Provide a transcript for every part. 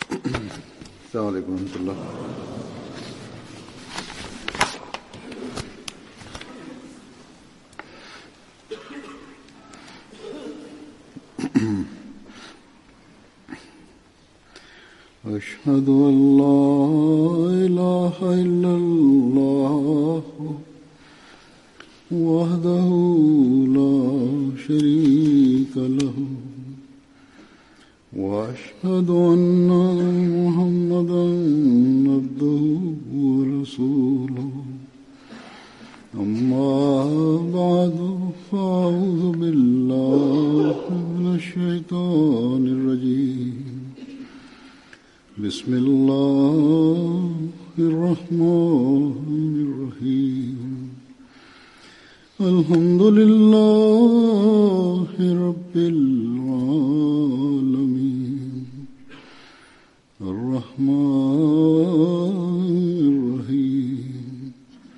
السلام عليكم ورحمة الله أشهد أن لا إله إلا الله وحده لا شريك له وأشهد أن محمدا عبده ورسوله أما بعد فأعوذ بالله من الشيطان الرجيم بسم الله الرحمن الرحيم الحمد لله رب العالمين الرحمن الرحيم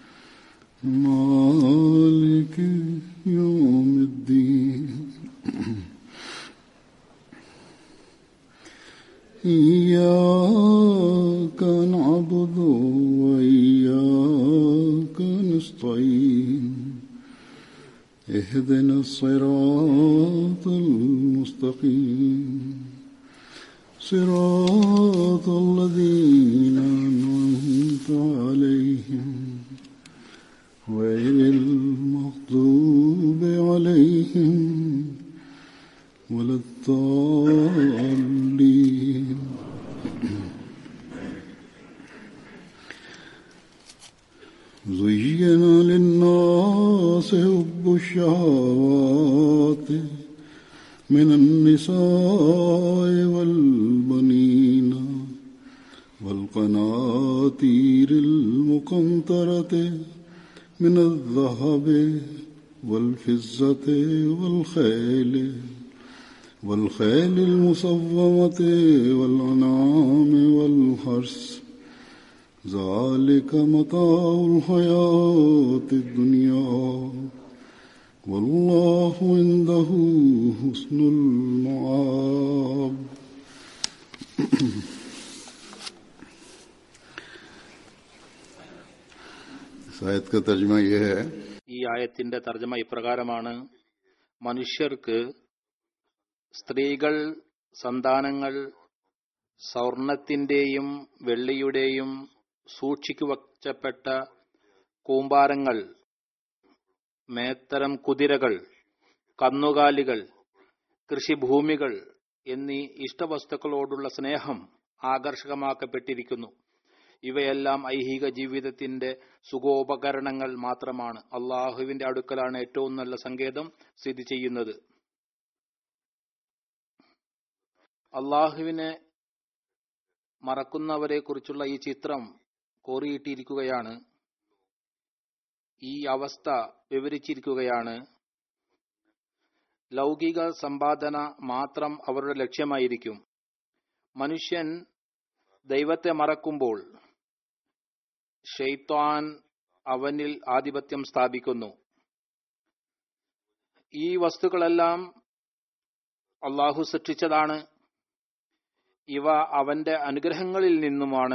مالك يوم الدين إياك نعبد وإياك نستعين اهدنا الصراط المستقيم صراط الذين أنعمت عليهم غير المغضوب عليهم ولا الضالين زين للناس حب الشهوات من النساء والبنين والقناطير المقنطرة من الذهب والفزة والخيل والخيل المصومة والأنعام والحرث ذلك متاع الحياة الدنيا والله عنده حسن المعاب इस आयत का तर्जमा यह है ഈ ആയത്തിന്റെ തർജ്ജമ ഇപ്രകാരമാണ് മനുഷ്യർക്ക് സ്ത്രീകൾ സന്താനങ്ങൾ സ്വർണത്തിന്റെയും വെള്ളിയുടെയും സൂക്ഷിക്കു വച്ചപ്പെട്ട കൂമ്പാരങ്ങൾ മേത്തരം കുതിരകൾ കന്നുകാലികൾ കൃഷിഭൂമികൾ എന്നീ ഇഷ്ടവസ്തുക്കളോടുള്ള സ്നേഹം ആകർഷകമാക്കപ്പെട്ടിരിക്കുന്നു ഇവയെല്ലാം ഐഹിക ജീവിതത്തിന്റെ സുഖോപകരണങ്ങൾ മാത്രമാണ് അള്ളാഹുവിന്റെ അടുക്കലാണ് ഏറ്റവും നല്ല സങ്കേതം സ്ഥിതി ചെയ്യുന്നത് അള്ളാഹുവിനെ മറക്കുന്നവരെ കുറിച്ചുള്ള ഈ ചിത്രം കോറിയിട്ടിരിക്കുകയാണ് ഈ അവസ്ഥ വിവരിച്ചിരിക്കുകയാണ് ലൗകിക സമ്പാദന മാത്രം അവരുടെ ലക്ഷ്യമായിരിക്കും മനുഷ്യൻ ദൈവത്തെ മറക്കുമ്പോൾ ഷെയ്ത്താൻ അവനിൽ ആധിപത്യം സ്ഥാപിക്കുന്നു ഈ വസ്തുക്കളെല്ലാം അള്ളാഹു സൃഷ്ടിച്ചതാണ് ഇവ അവന്റെ അനുഗ്രഹങ്ങളിൽ നിന്നുമാണ്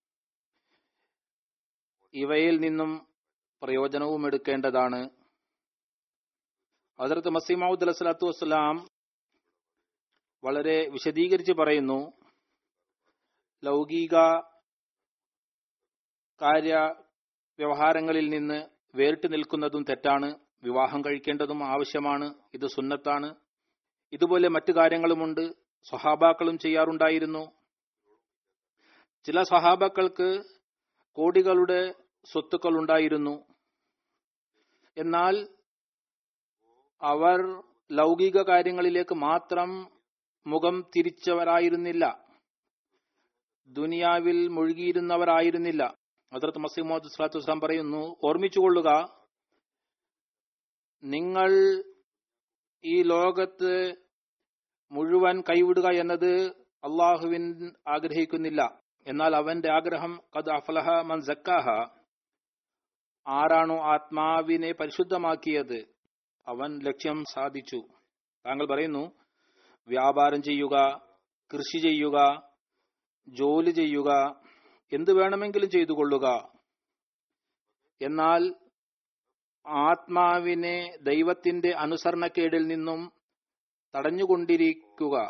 ഇവയിൽ നിന്നും പ്രയോജനവും എടുക്കേണ്ടതാണ് ഹസരത്ത് മസീമൌദ് അലസ്ലാത്തു വസ്സലാം വളരെ വിശദീകരിച്ച് പറയുന്നു ലൗകിക കാര്യ വ്യവഹാരങ്ങളിൽ നിന്ന് വേറിട്ട് നിൽക്കുന്നതും തെറ്റാണ് വിവാഹം കഴിക്കേണ്ടതും ആവശ്യമാണ് ഇത് സുന്നത്താണ് ഇതുപോലെ മറ്റു കാര്യങ്ങളുമുണ്ട് സ്വഹാബാക്കളും ചെയ്യാറുണ്ടായിരുന്നു ചില സ്വഹാബാക്കൾക്ക് കോടികളുടെ സ്വത്തുക്കൾ ഉണ്ടായിരുന്നു എന്നാൽ അവർ ലൗകിക കാര്യങ്ങളിലേക്ക് മാത്രം മുഖം തിരിച്ചവരായിരുന്നില്ല ദുനിയാവിൽ മുഴുകിയിരുന്നവരായിരുന്നില്ല ഹജറത്ത് മസീമോദ് സ്വലാത്തു വസ്ലാം പറയുന്നു ഓർമ്മിച്ചുകൊള്ളുക നിങ്ങൾ ഈ ലോകത്ത് മുഴുവൻ കൈവിടുക എന്നത് അള്ളാഹുവിൻ ആഗ്രഹിക്കുന്നില്ല എന്നാൽ അവന്റെ ആഗ്രഹം കത് അഫലഹ മൻ സക്കാഹ ആരാണോ ആത്മാവിനെ പരിശുദ്ധമാക്കിയത് അവൻ ലക്ഷ്യം സാധിച്ചു താങ്കൾ പറയുന്നു വ്യാപാരം ചെയ്യുക കൃഷി ചെയ്യുക ജോലി ചെയ്യുക എന്തു വേണമെങ്കിലും ചെയ്തു കൊള്ളുക എന്നാൽ ആത്മാവിനെ ദൈവത്തിന്റെ അനുസരണക്കേടിൽ നിന്നും തടഞ്ഞുകൊണ്ടിരിക്കുക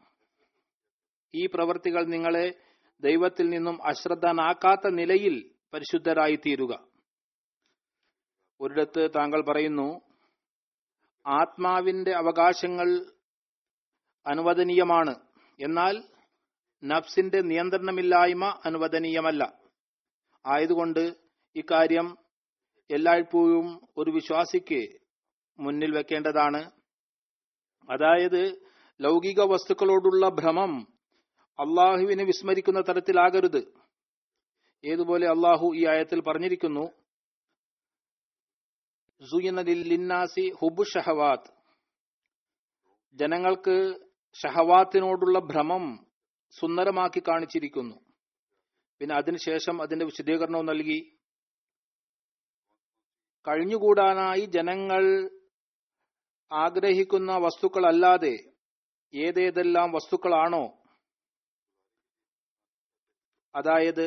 ഈ പ്രവൃത്തികൾ നിങ്ങളെ ദൈവത്തിൽ നിന്നും അശ്രദ്ധനാക്കാത്ത നിലയിൽ പരിശുദ്ധരായി തീരുക ഒരിടത്ത് താങ്കൾ പറയുന്നു ആത്മാവിന്റെ അവകാശങ്ങൾ അനുവദനീയമാണ് എന്നാൽ നഫ്സിന്റെ നിയന്ത്രണമില്ലായ്മ അനുവദനീയമല്ല ആയതുകൊണ്ട് ഇക്കാര്യം എല്ലായ്പ്പോഴും ഒരു വിശ്വാസിക്ക് മുന്നിൽ വെക്കേണ്ടതാണ് അതായത് ലൗകിക വസ്തുക്കളോടുള്ള ഭ്രമം അള്ളാഹുവിനെ വിസ്മരിക്കുന്ന തരത്തിലാകരുത് ഏതുപോലെ അള്ളാഹു ഈ ആയത്തിൽ പറഞ്ഞിരിക്കുന്നു ലിന്നാസി ഹുബു ഷഹവാത്ത് ജനങ്ങൾക്ക് ഷഹവാത്തിനോടുള്ള ഭ്രമം സുന്ദരമാക്കി കാണിച്ചിരിക്കുന്നു പിന്നെ അതിനുശേഷം അതിന്റെ വിശദീകരണവും നൽകി കഴിഞ്ഞുകൂടാനായി ജനങ്ങൾ ആഗ്രഹിക്കുന്ന വസ്തുക്കളല്ലാതെ ഏതേതെല്ലാം വസ്തുക്കളാണോ അതായത്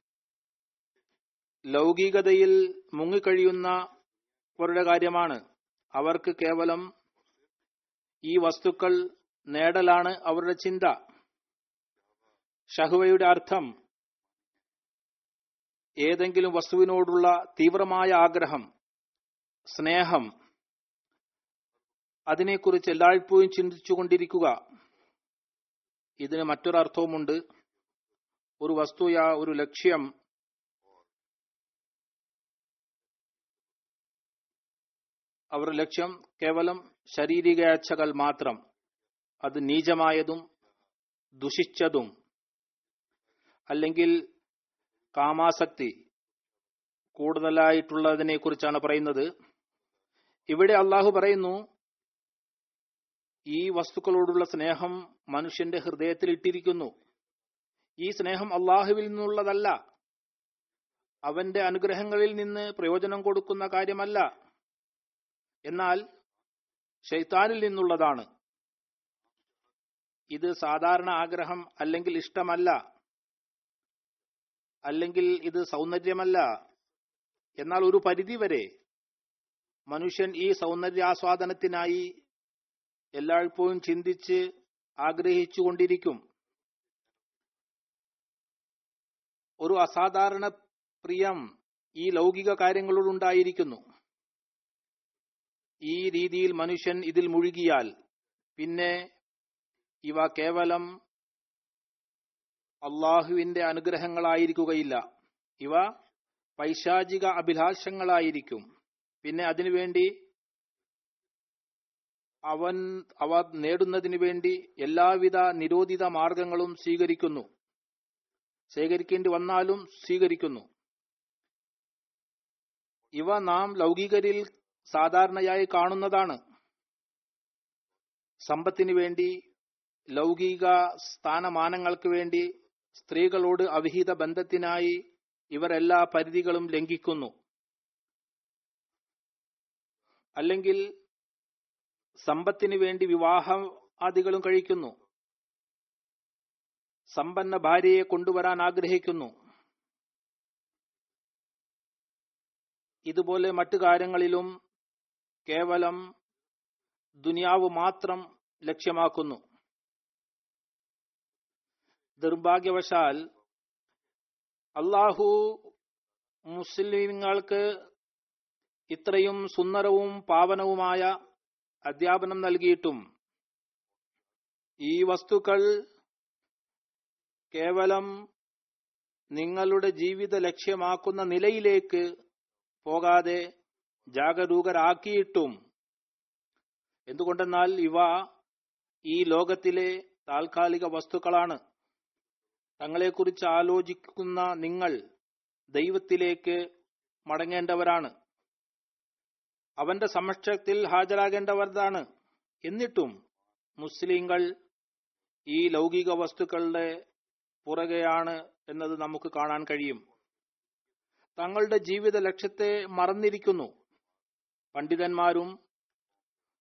ലൗകികതയിൽ മുങ്ങിക്കഴിയുന്നവരുടെ കാര്യമാണ് അവർക്ക് കേവലം ഈ വസ്തുക്കൾ നേടലാണ് അവരുടെ ചിന്ത ഷഹുവയുടെ അർത്ഥം ഏതെങ്കിലും വസ്തുവിനോടുള്ള തീവ്രമായ ആഗ്രഹം സ്നേഹം അതിനെക്കുറിച്ച് എല്ലായ്പ്പോഴും ചിന്തിച്ചുകൊണ്ടിരിക്കുക ഇതിന് മറ്റൊരർത്ഥവുമുണ്ട് ഒരു വസ്തുയ ഒരു ലക്ഷ്യം അവരുടെ ലക്ഷ്യം കേവലം ശാരീരികേച്ഛകൾ മാത്രം അത് നീചമായതും ദുഷിച്ചതും അല്ലെങ്കിൽ കാമാസക്തി കൂടുതലായിട്ടുള്ളതിനെ കുറിച്ചാണ് പറയുന്നത് ഇവിടെ അള്ളാഹു പറയുന്നു ഈ വസ്തുക്കളോടുള്ള സ്നേഹം മനുഷ്യന്റെ ഹൃദയത്തിൽ ഇട്ടിരിക്കുന്നു ഈ സ്നേഹം അള്ളാഹുവിൽ നിന്നുള്ളതല്ല അവന്റെ അനുഗ്രഹങ്ങളിൽ നിന്ന് പ്രയോജനം കൊടുക്കുന്ന കാര്യമല്ല എന്നാൽ ഷെയ്ത്താനിൽ നിന്നുള്ളതാണ് ഇത് സാധാരണ ആഗ്രഹം അല്ലെങ്കിൽ ഇഷ്ടമല്ല അല്ലെങ്കിൽ ഇത് സൗന്ദര്യമല്ല എന്നാൽ ഒരു പരിധി വരെ മനുഷ്യൻ ഈ സൗന്ദര്യാസ്വാദനത്തിനായി എല്ലായ്പ്പോഴും ചിന്തിച്ച് ആഗ്രഹിച്ചു കൊണ്ടിരിക്കും ഒരു അസാധാരണ പ്രിയം ഈ ലൗകിക കാര്യങ്ങളോടുണ്ടായിരിക്കുന്നു ഈ രീതിയിൽ മനുഷ്യൻ ഇതിൽ മുഴുകിയാൽ പിന്നെ ഇവ കേവലം അള്ളാഹുവിന്റെ അനുഗ്രഹങ്ങളായിരിക്കുകയില്ല ഇവ പൈശാചിക അഭിലാഷങ്ങളായിരിക്കും പിന്നെ അതിനുവേണ്ടി അവൻ അവ നേടുന്നതിന് വേണ്ടി എല്ലാവിധ നിരോധിത മാർഗങ്ങളും സ്വീകരിക്കുന്നു ശേഖരിക്കേണ്ടി വന്നാലും സ്വീകരിക്കുന്നു ഇവ നാം ലൗകികരിൽ സാധാരണയായി കാണുന്നതാണ് സമ്പത്തിനു വേണ്ടി ലൗകിക സ്ഥാനമാനങ്ങൾക്ക് വേണ്ടി സ്ത്രീകളോട് അവിഹിത ബന്ധത്തിനായി ഇവർ എല്ലാ പരിധികളും ലംഘിക്കുന്നു അല്ലെങ്കിൽ സമ്പത്തിനു വേണ്ടി വിവാഹം ആദികളും കഴിക്കുന്നു സമ്പന്ന ഭാര്യയെ കൊണ്ടുവരാൻ ആഗ്രഹിക്കുന്നു ഇതുപോലെ മറ്റു കാര്യങ്ങളിലും കേവലം ദുനിയാവ് മാത്രം ലക്ഷ്യമാക്കുന്നു ദുർഭാഗ്യവശാൽ അള്ളാഹു മുസ്ലിങ്ങൾക്ക് ഇത്രയും സുന്ദരവും പാവനവുമായ അധ്യാപനം നൽകിയിട്ടും ഈ വസ്തുക്കൾ കേവലം നിങ്ങളുടെ ജീവിത ലക്ഷ്യമാക്കുന്ന നിലയിലേക്ക് പോകാതെ ജാഗരൂകരാക്കിയിട്ടും എന്തുകൊണ്ടെന്നാൽ ഇവ ഈ ലോകത്തിലെ താൽക്കാലിക വസ്തുക്കളാണ് തങ്ങളെക്കുറിച്ച് ആലോചിക്കുന്ന നിങ്ങൾ ദൈവത്തിലേക്ക് മടങ്ങേണ്ടവരാണ് അവന്റെ സമക്ഷത്തിൽ ഹാജരാകേണ്ടവരാണ് എന്നിട്ടും മുസ്ലിങ്ങൾ ഈ ലൗകിക വസ്തുക്കളുടെ പുറകെയാണ് എന്നത് നമുക്ക് കാണാൻ കഴിയും തങ്ങളുടെ ജീവിത ലക്ഷ്യത്തെ മറന്നിരിക്കുന്നു പണ്ഡിതന്മാരും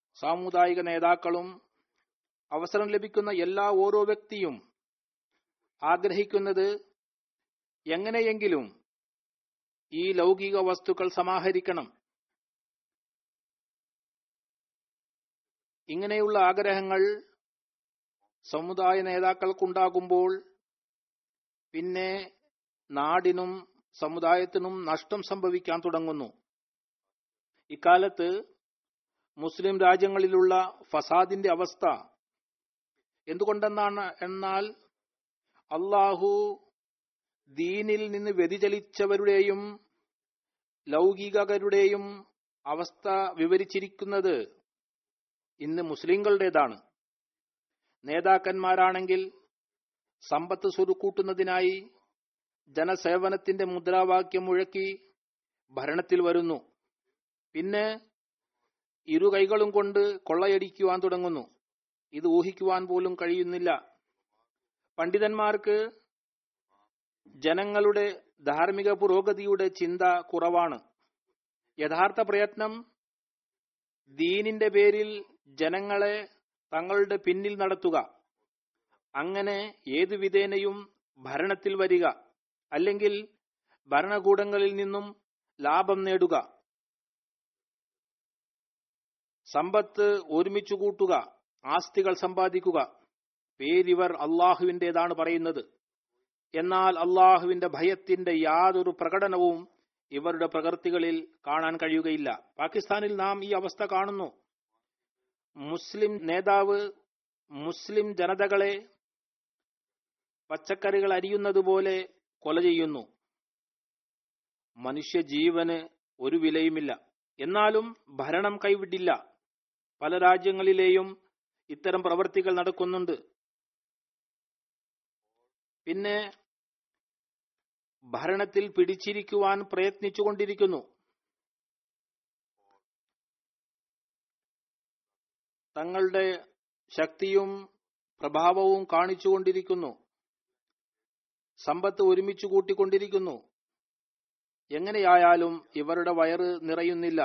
സാമുദായിക നേതാക്കളും അവസരം ലഭിക്കുന്ന എല്ലാ ഓരോ വ്യക്തിയും ആഗ്രഹിക്കുന്നത് എങ്ങനെയെങ്കിലും ഈ ലൗകിക വസ്തുക്കൾ സമാഹരിക്കണം ഇങ്ങനെയുള്ള ആഗ്രഹങ്ങൾ സമുദായ നേതാക്കൾക്കുണ്ടാകുമ്പോൾ പിന്നെ നാടിനും സമുദായത്തിനും നഷ്ടം സംഭവിക്കാൻ തുടങ്ങുന്നു ഇക്കാലത്ത് മുസ്ലിം രാജ്യങ്ങളിലുള്ള ഫസാദിന്റെ അവസ്ഥ എന്തുകൊണ്ടെന്നാണ് എന്നാൽ അള്ളാഹു ദീനിൽ നിന്ന് വ്യതിചലിച്ചവരുടെയും ലൗകികരുടെയും അവസ്ഥ വിവരിച്ചിരിക്കുന്നത് ഇന്ന് മുസ്ലിങ്ങളുടേതാണ് നേതാക്കന്മാരാണെങ്കിൽ സമ്പത്ത് സ്വരുക്കൂട്ടുന്നതിനായി ജനസേവനത്തിന്റെ മുദ്രാവാക്യം മുഴക്കി ഭരണത്തിൽ വരുന്നു പിന്നെ ഇരു കൈകളും കൊണ്ട് കൊള്ളയടിക്കുവാൻ തുടങ്ങുന്നു ഇത് ഊഹിക്കുവാൻ പോലും കഴിയുന്നില്ല പണ്ഡിതന്മാർക്ക് ജനങ്ങളുടെ ധാർമ്മിക പുരോഗതിയുടെ ചിന്ത കുറവാണ് യഥാർത്ഥ പ്രയത്നം ദീനിന്റെ പേരിൽ ജനങ്ങളെ തങ്ങളുടെ പിന്നിൽ നടത്തുക അങ്ങനെ ഏതു വിധേനയും ഭരണത്തിൽ വരിക അല്ലെങ്കിൽ ഭരണകൂടങ്ങളിൽ നിന്നും ലാഭം നേടുക സമ്പത്ത് ഒരുമിച്ചു കൂട്ടുക ആസ്തികൾ സമ്പാദിക്കുക പേരിവർ അള്ളാഹുവിൻ്റെതാണ് പറയുന്നത് എന്നാൽ അള്ളാഹുവിന്റെ ഭയത്തിന്റെ യാതൊരു പ്രകടനവും ഇവരുടെ പ്രകൃതികളിൽ കാണാൻ കഴിയുകയില്ല പാകിസ്ഥാനിൽ നാം ഈ അവസ്ഥ കാണുന്നു മുസ്ലിം നേതാവ് മുസ്ലിം ജനതകളെ പച്ചക്കറികൾ അരിയുന്നത് പോലെ കൊല ചെയ്യുന്നു മനുഷ്യജീവന് ഒരു വിലയുമില്ല എന്നാലും ഭരണം കൈവിടില്ല പല രാജ്യങ്ങളിലെയും ഇത്തരം പ്രവൃത്തികൾ നടക്കുന്നുണ്ട് പിന്നെ ഭരണത്തിൽ പിടിച്ചിരിക്കുവാൻ പ്രയത്നിച്ചുകൊണ്ടിരിക്കുന്നു തങ്ങളുടെ ശക്തിയും പ്രഭാവവും കാണിച്ചുകൊണ്ടിരിക്കുന്നു സമ്പത്ത് ഒരുമിച്ച് കൂട്ടിക്കൊണ്ടിരിക്കുന്നു എങ്ങനെയായാലും ഇവരുടെ വയറ് നിറയുന്നില്ല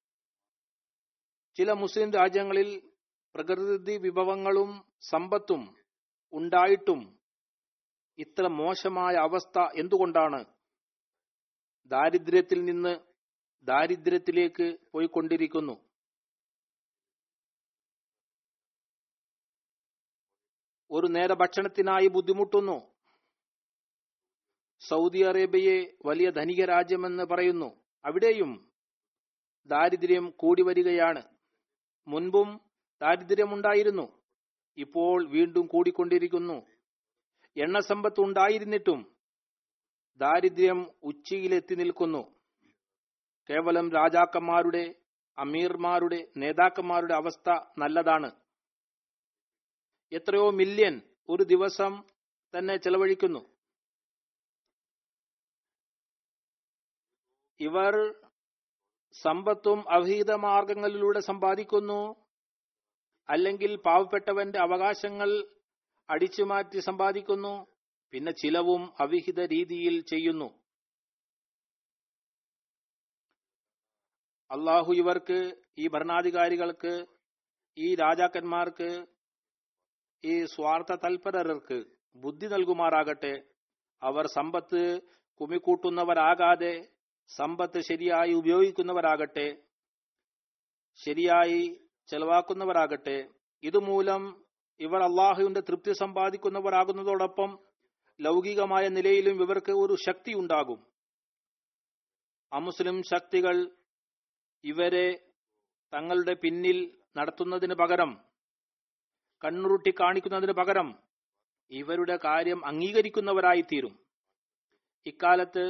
ചില മുസ്ലിം രാജ്യങ്ങളിൽ പ്രകൃതി വിഭവങ്ങളും സമ്പത്തും ഉണ്ടായിട്ടും ഇത്ര മോശമായ അവസ്ഥ എന്തുകൊണ്ടാണ് ദാരിദ്ര്യത്തിൽ നിന്ന് ദാരിദ്ര്യത്തിലേക്ക് പോയിക്കൊണ്ടിരിക്കുന്നു ഒരു നേര ഭക്ഷണത്തിനായി ബുദ്ധിമുട്ടുന്നു സൗദി അറേബ്യയെ വലിയ ധനിക രാജ്യമെന്ന് പറയുന്നു അവിടെയും ദാരിദ്ര്യം കൂടി വരികയാണ് മുൻപും ദാരിദ്ര്യമുണ്ടായിരുന്നു ഇപ്പോൾ വീണ്ടും കൂടിക്കൊണ്ടിരിക്കുന്നു എണ്ണസമ്പത്ത് ഉണ്ടായിരുന്നിട്ടും ദാരിദ്ര്യം ഉച്ചയിലെത്തി നിൽക്കുന്നു കേവലം രാജാക്കന്മാരുടെ അമീർമാരുടെ നേതാക്കന്മാരുടെ അവസ്ഥ നല്ലതാണ് എത്രയോ മില്യൺ ഒരു ദിവസം തന്നെ ചെലവഴിക്കുന്നു ഇവർ സമ്പത്തും അവിഹിത മാർഗങ്ങളിലൂടെ സമ്പാദിക്കുന്നു അല്ലെങ്കിൽ പാവപ്പെട്ടവന്റെ അവകാശങ്ങൾ അടിച്ചുമാറ്റി സമ്പാദിക്കുന്നു പിന്നെ ചിലവും അവിഹിത രീതിയിൽ ചെയ്യുന്നു അള്ളാഹു ഇവർക്ക് ഈ ഭരണാധികാരികൾക്ക് ഈ രാജാക്കന്മാർക്ക് ഈ സ്വാർത്ഥ തൽപരർക്ക് ബുദ്ധി നൽകുമാറാകട്ടെ അവർ സമ്പത്ത് കുമിക്കൂട്ടുന്നവരാകാതെ സമ്പത്ത് ശരിയായി ഉപയോഗിക്കുന്നവരാകട്ടെ ശരിയായി ചെലവാക്കുന്നവരാകട്ടെ ഇതുമൂലം ഇവർ അള്ളാഹുവിന്റെ തൃപ്തി സമ്പാദിക്കുന്നവരാകുന്നതോടൊപ്പം ലൗകികമായ നിലയിലും ഇവർക്ക് ഒരു ശക്തി ഉണ്ടാകും അമുസ്ലിം ശക്തികൾ ഇവരെ തങ്ങളുടെ പിന്നിൽ നടത്തുന്നതിന് പകരം കണ്ണുരുട്ടി കാണിക്കുന്നതിന് പകരം ഇവരുടെ കാര്യം അംഗീകരിക്കുന്നവരായി തീരും ഇക്കാലത്ത്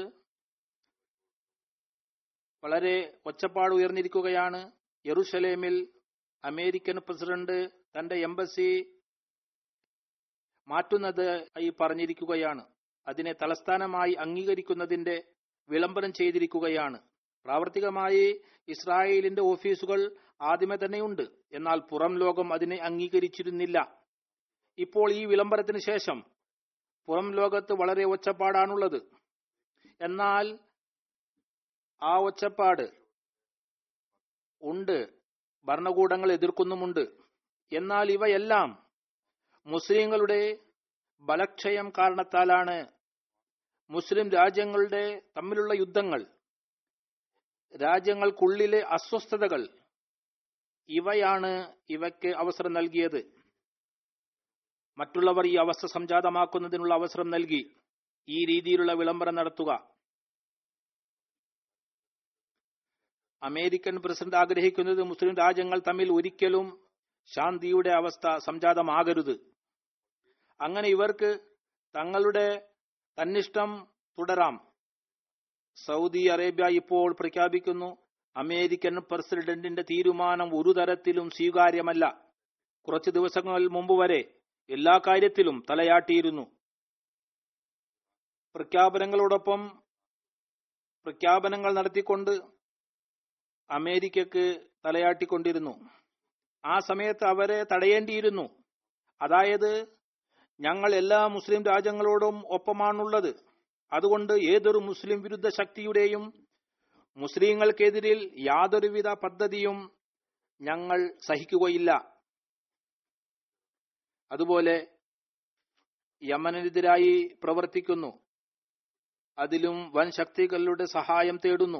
വളരെ ഒച്ചപ്പാട് ഉയർന്നിരിക്കുകയാണ് യെറുഷലേമിൽ അമേരിക്കൻ പ്രസിഡന്റ് തന്റെ എംബസി മാറ്റുന്നത് ആയി പറഞ്ഞിരിക്കുകയാണ് അതിനെ തലസ്ഥാനമായി അംഗീകരിക്കുന്നതിന്റെ വിളംബരം ചെയ്തിരിക്കുകയാണ് പ്രാവർത്തികമായി ഇസ്രായേലിന്റെ ഓഫീസുകൾ ആദ്യമേ തന്നെയുണ്ട് എന്നാൽ പുറം ലോകം അതിനെ അംഗീകരിച്ചിരുന്നില്ല ഇപ്പോൾ ഈ വിളംബരത്തിന് ശേഷം പുറം ലോകത്ത് വളരെ ഒച്ചപ്പാടാണുള്ളത് എന്നാൽ ആ ഒച്ചപ്പാട് ഉണ്ട് ഭരണകൂടങ്ങൾ എതിർക്കുന്നുമുണ്ട് എന്നാൽ ഇവയെല്ലാം മുസ്ലിങ്ങളുടെ ബലക്ഷയം കാരണത്താലാണ് മുസ്ലിം രാജ്യങ്ങളുടെ തമ്മിലുള്ള യുദ്ധങ്ങൾ രാജ്യങ്ങൾക്കുള്ളിലെ അസ്വസ്ഥതകൾ ഇവയാണ് ഇവയ്ക്ക് അവസരം നൽകിയത് മറ്റുള്ളവർ ഈ അവസ്ഥ സംജാതമാക്കുന്നതിനുള്ള അവസരം നൽകി ഈ രീതിയിലുള്ള വിളംബരം നടത്തുക അമേരിക്കൻ പ്രസിഡന്റ് ആഗ്രഹിക്കുന്നത് മുസ്ലിം രാജ്യങ്ങൾ തമ്മിൽ ഒരിക്കലും ശാന്തിയുടെ അവസ്ഥ സംജാതമാകരുത് അങ്ങനെ ഇവർക്ക് തങ്ങളുടെ തന്നിഷ്ടം തുടരാം സൗദി അറേബ്യ ഇപ്പോൾ പ്രഖ്യാപിക്കുന്നു അമേരിക്കൻ പ്രസിഡന്റിന്റെ തീരുമാനം ഒരു തരത്തിലും സ്വീകാര്യമല്ല കുറച്ച് ദിവസങ്ങൾ മുമ്പ് വരെ എല്ലാ കാര്യത്തിലും തലയാട്ടിയിരുന്നു പ്രഖ്യാപനങ്ങളോടൊപ്പം പ്രഖ്യാപനങ്ങൾ നടത്തിക്കൊണ്ട് അമേരിക്കക്ക് തലയാട്ടിക്കൊണ്ടിരുന്നു ആ സമയത്ത് അവരെ തടയേണ്ടിയിരുന്നു അതായത് ഞങ്ങൾ എല്ലാ മുസ്ലിം രാജ്യങ്ങളോടും ഒപ്പമാണുള്ളത് അതുകൊണ്ട് ഏതൊരു മുസ്ലിം വിരുദ്ധ ശക്തിയുടെയും മുസ്ലിങ്ങൾക്കെതിരിൽ യാതൊരുവിധ പദ്ധതിയും ഞങ്ങൾ സഹിക്കുകയില്ല അതുപോലെ യമനെതിരായി പ്രവർത്തിക്കുന്നു അതിലും വൻ ശക്തികളുടെ സഹായം തേടുന്നു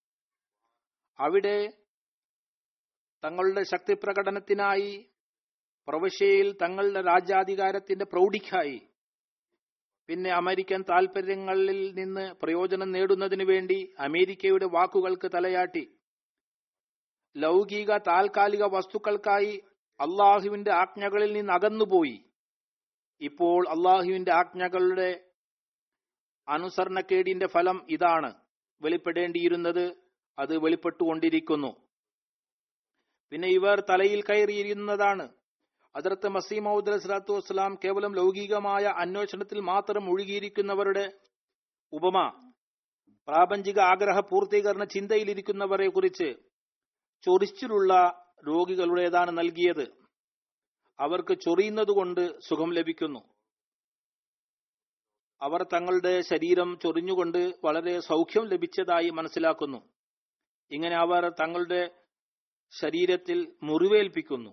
അവിടെ തങ്ങളുടെ ശക്തി പ്രകടനത്തിനായി പ്രവിശ്യയിൽ തങ്ങളുടെ രാജ്യാധികാരത്തിന്റെ പ്രൗഢിക്കായി പിന്നെ അമേരിക്കൻ താൽപര്യങ്ങളിൽ നിന്ന് പ്രയോജനം നേടുന്നതിനു വേണ്ടി അമേരിക്കയുടെ വാക്കുകൾക്ക് തലയാട്ടി ലൗകിക താൽക്കാലിക വസ്തുക്കൾക്കായി അള്ളാഹുവിന്റെ ആജ്ഞകളിൽ നിന്ന് അകന്നുപോയി ഇപ്പോൾ അള്ളാഹുവിന്റെ ആജ്ഞകളുടെ അനുസരണക്കേടിന്റെ ഫലം ഇതാണ് വെളിപ്പെടേണ്ടിയിരുന്നത് അത് വെളിപ്പെട്ടുകൊണ്ടിരിക്കുന്നു പിന്നെ ഇവർ തലയിൽ കയറിയിരുന്നതാണ് അതിർത്ത് മസീമൌദ് അലസ്ലാത്തു വസ്സലാം കേവലം ലൗകികമായ അന്വേഷണത്തിൽ മാത്രം ഒഴുകിയിരിക്കുന്നവരുടെ ഉപമ പ്രാപഞ്ചിക ആഗ്രഹ പൂർത്തീകരണ ചിന്തയിലിരിക്കുന്നവരെ കുറിച്ച് ചൊറിച്ചിലുള്ള രോഗികളുടേതാണ് നൽകിയത് അവർക്ക് ചൊറിയുന്നതുകൊണ്ട് സുഖം ലഭിക്കുന്നു അവർ തങ്ങളുടെ ശരീരം ചൊറിഞ്ഞുകൊണ്ട് വളരെ സൗഖ്യം ലഭിച്ചതായി മനസ്സിലാക്കുന്നു ഇങ്ങനെ അവർ തങ്ങളുടെ ശരീരത്തിൽ മുറിവേൽപ്പിക്കുന്നു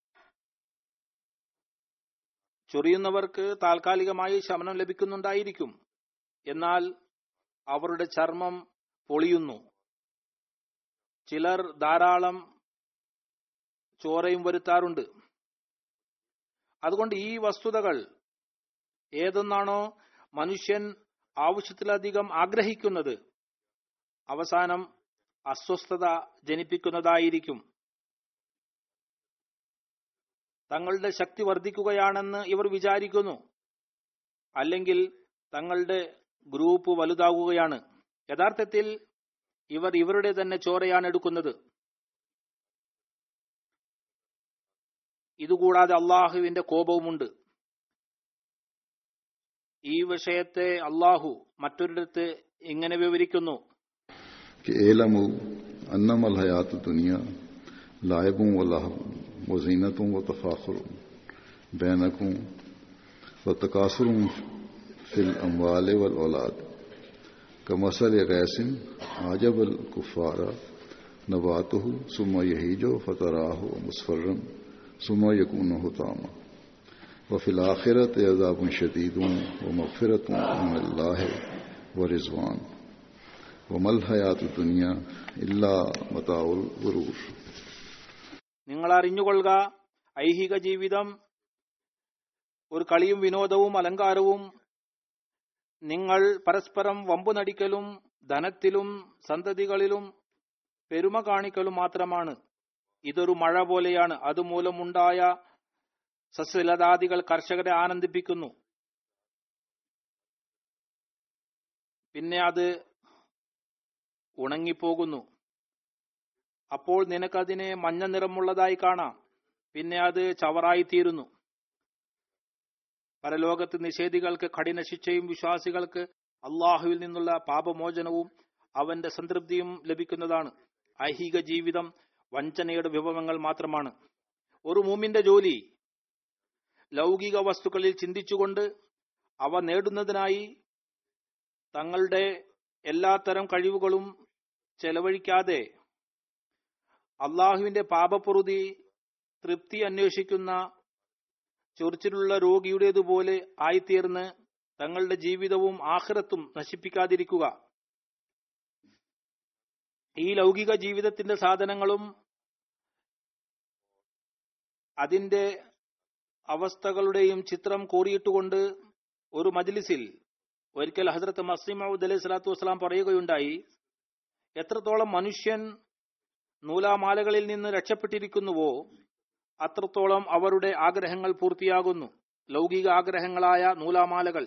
ചൊറിയുന്നവർക്ക് താൽക്കാലികമായി ശമനം ലഭിക്കുന്നുണ്ടായിരിക്കും എന്നാൽ അവരുടെ ചർമ്മം പൊളിയുന്നു ചിലർ ധാരാളം ചോരയും വരുത്താറുണ്ട് അതുകൊണ്ട് ഈ വസ്തുതകൾ ഏതൊന്നാണോ മനുഷ്യൻ ആവശ്യത്തിലധികം ആഗ്രഹിക്കുന്നത് അവസാനം അസ്വസ്ഥത ജനിപ്പിക്കുന്നതായിരിക്കും തങ്ങളുടെ ശക്തി വർദ്ധിക്കുകയാണെന്ന് ഇവർ വിചാരിക്കുന്നു അല്ലെങ്കിൽ തങ്ങളുടെ ഗ്രൂപ്പ് വലുതാകുകയാണ് യഥാർത്ഥത്തിൽ ഇവർ ഇവരുടെ തന്നെ ചോരയാണ് എടുക്കുന്നത് ഇതുകൂടാതെ അള്ളാഹുവിന്റെ കോപവുമുണ്ട് ഈ വിഷയത്തെ അള്ളാഹു മറ്റൊരിടത്ത് ഇങ്ങനെ വിവരിക്കുന്നു कि एलमु अन्नम हयात दुनिया लाइबों व लहब व जीनतों व तफाखुर बैनकुं व तकासुर फिल अम्वाल वल औलाद कमसल गैसिन आजब अल कुफारा नबातहु सुमा यहीजो फतराह मुस्फरन सुमा यकून हुतामा वफिल आखिरत अजाब शदीद व मगफरत अल्लाह व रिजवान വമൽ ഹയാത്തു ദുനിയ ഇല്ലാ മതാഉൽ ഗുറൂർ നിങ്ങൾ അറിഞ്ഞുകൊള്ളുക ഐഹിക ജീവിതം ഒരു കളിയും വിനോദവും അലങ്കാരവും നിങ്ങൾ പരസ്പരം വമ്പു നടിക്കലും ധനത്തിലും സന്തതികളിലും പെരുമ കാണിക്കലും മാത്രമാണ് ഇതൊരു മഴ പോലെയാണ് അതുമൂലമുണ്ടായ സസ്യലതാദികൾ കർഷകരെ ആനന്ദിപ്പിക്കുന്നു പിന്നെ അത് ഉണങ്ങിപ്പോകുന്നു അപ്പോൾ നിനക്കതിനെ മഞ്ഞ നിറമുള്ളതായി കാണാം പിന്നെ അത് ചവറായിത്തീരുന്നു പരലോകത്ത് നിഷേധികൾക്ക് കഠിന ശിക്ഷയും വിശ്വാസികൾക്ക് അള്ളാഹുവിൽ നിന്നുള്ള പാപമോചനവും അവന്റെ സംതൃപ്തിയും ലഭിക്കുന്നതാണ് ഐഹിക ജീവിതം വഞ്ചനയുടെ വിഭവങ്ങൾ മാത്രമാണ് ഒരു മൂമിന്റെ ജോലി ലൗകിക വസ്തുക്കളിൽ ചിന്തിച്ചുകൊണ്ട് അവ നേടുന്നതിനായി തങ്ങളുടെ എല്ലാത്തരം കഴിവുകളും ചെലവഴിക്കാതെ അള്ളാഹുവിന്റെ പാപപ്പൊറുതി തൃപ്തി അന്വേഷിക്കുന്ന ചൊറിച്ചിലുള്ള രോഗിയുടേതുപോലെ ആയിത്തീർന്ന് തങ്ങളുടെ ജീവിതവും ആഹ്റത്തും നശിപ്പിക്കാതിരിക്കുക ഈ ലൗകിക ജീവിതത്തിന്റെ സാധനങ്ങളും അതിന്റെ അവസ്ഥകളുടെയും ചിത്രം കോറിയിട്ടുകൊണ്ട് ഒരു മജ്ലിസിൽ ഒരിക്കൽ ഹസ്രത്ത് മസീമൌദ് അലൈഹി സ്വലാത്തു വസ്സലാം പറയുകയുണ്ടായി എത്രത്തോളം മനുഷ്യൻ നൂലാമാലകളിൽ നിന്ന് രക്ഷപ്പെട്ടിരിക്കുന്നുവോ അത്രത്തോളം അവരുടെ ആഗ്രഹങ്ങൾ പൂർത്തിയാകുന്നു ലൗകിക ആഗ്രഹങ്ങളായ നൂലാമാലകൾ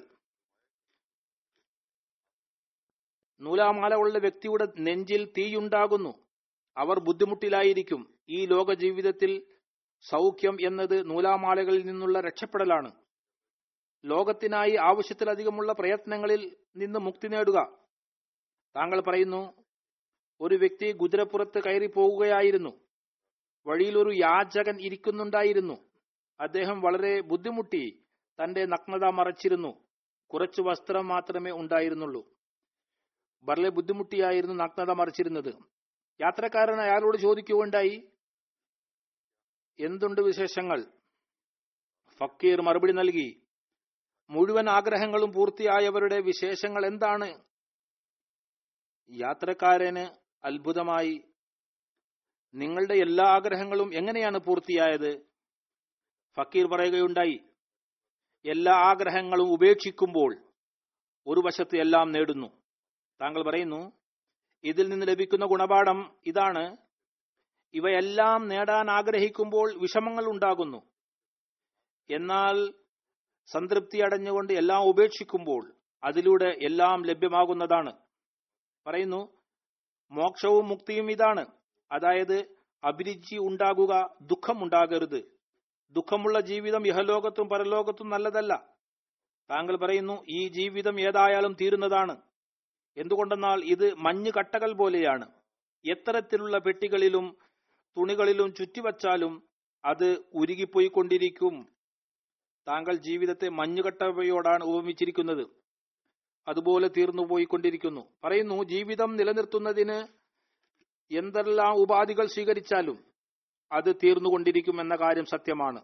നൂലാമാലകളുടെ വ്യക്തിയുടെ നെഞ്ചിൽ തീയുണ്ടാകുന്നു അവർ ബുദ്ധിമുട്ടിലായിരിക്കും ഈ ലോക ജീവിതത്തിൽ സൗഖ്യം എന്നത് നൂലാമാലകളിൽ നിന്നുള്ള രക്ഷപ്പെടലാണ് ലോകത്തിനായി ആവശ്യത്തിലധികമുള്ള പ്രയത്നങ്ങളിൽ നിന്ന് മുക്തി നേടുക താങ്കൾ പറയുന്നു ഒരു വ്യക്തി കുതിരപ്പുറത്ത് കയറി പോവുകയായിരുന്നു വഴിയിൽ ഒരു യാചകൻ ഇരിക്കുന്നുണ്ടായിരുന്നു അദ്ദേഹം വളരെ ബുദ്ധിമുട്ടി തന്റെ നഗ്നത മറച്ചിരുന്നു കുറച്ചു വസ്ത്രം മാത്രമേ ഉണ്ടായിരുന്നുള്ളൂ വളരെ ബുദ്ധിമുട്ടിയായിരുന്നു നഗ്നത മറിച്ചിരുന്നത് യാത്രക്കാരൻ അയാളോട് ചോദിക്കുകയുണ്ടായി എന്തുണ്ട് വിശേഷങ്ങൾ ഫക്കീർ മറുപടി നൽകി മുഴുവൻ ആഗ്രഹങ്ങളും പൂർത്തിയായവരുടെ വിശേഷങ്ങൾ എന്താണ് യാത്രക്കാരന് അത്ഭുതമായി നിങ്ങളുടെ എല്ലാ ആഗ്രഹങ്ങളും എങ്ങനെയാണ് പൂർത്തിയായത് ഫക്കീർ പറയുകയുണ്ടായി എല്ലാ ആഗ്രഹങ്ങളും ഉപേക്ഷിക്കുമ്പോൾ ഒരു വശത്ത് എല്ലാം നേടുന്നു താങ്കൾ പറയുന്നു ഇതിൽ നിന്ന് ലഭിക്കുന്ന ഗുണപാഠം ഇതാണ് ഇവയെല്ലാം നേടാൻ ആഗ്രഹിക്കുമ്പോൾ വിഷമങ്ങൾ ഉണ്ടാകുന്നു എന്നാൽ സംതൃപ്തി അടഞ്ഞുകൊണ്ട് എല്ലാം ഉപേക്ഷിക്കുമ്പോൾ അതിലൂടെ എല്ലാം ലഭ്യമാകുന്നതാണ് പറയുന്നു മോക്ഷവും മുക്തിയും ഇതാണ് അതായത് അഭിരുചി ഉണ്ടാകുക ദുഃഖം ഉണ്ടാകരുത് ദുഃഖമുള്ള ജീവിതം ഇഹലോകത്തും പരലോകത്തും നല്ലതല്ല താങ്കൾ പറയുന്നു ഈ ജീവിതം ഏതായാലും തീരുന്നതാണ് എന്തുകൊണ്ടെന്നാൽ ഇത് മഞ്ഞ് കട്ടകൾ പോലെയാണ് എത്തരത്തിലുള്ള പെട്ടികളിലും തുണികളിലും ചുറ്റിവച്ചാലും അത് ഉരുകിപ്പോയിക്കൊണ്ടിരിക്കും താങ്കൾ ജീവിതത്തെ മഞ്ഞുകട്ടവയോടാണ് ഉപമിച്ചിരിക്കുന്നത് അതുപോലെ തീർന്നു പോയിക്കൊണ്ടിരിക്കുന്നു പറയുന്നു ജീവിതം നിലനിർത്തുന്നതിന് എന്തെല്ലാം ഉപാധികൾ സ്വീകരിച്ചാലും അത് തീർന്നുകൊണ്ടിരിക്കും എന്ന കാര്യം സത്യമാണ്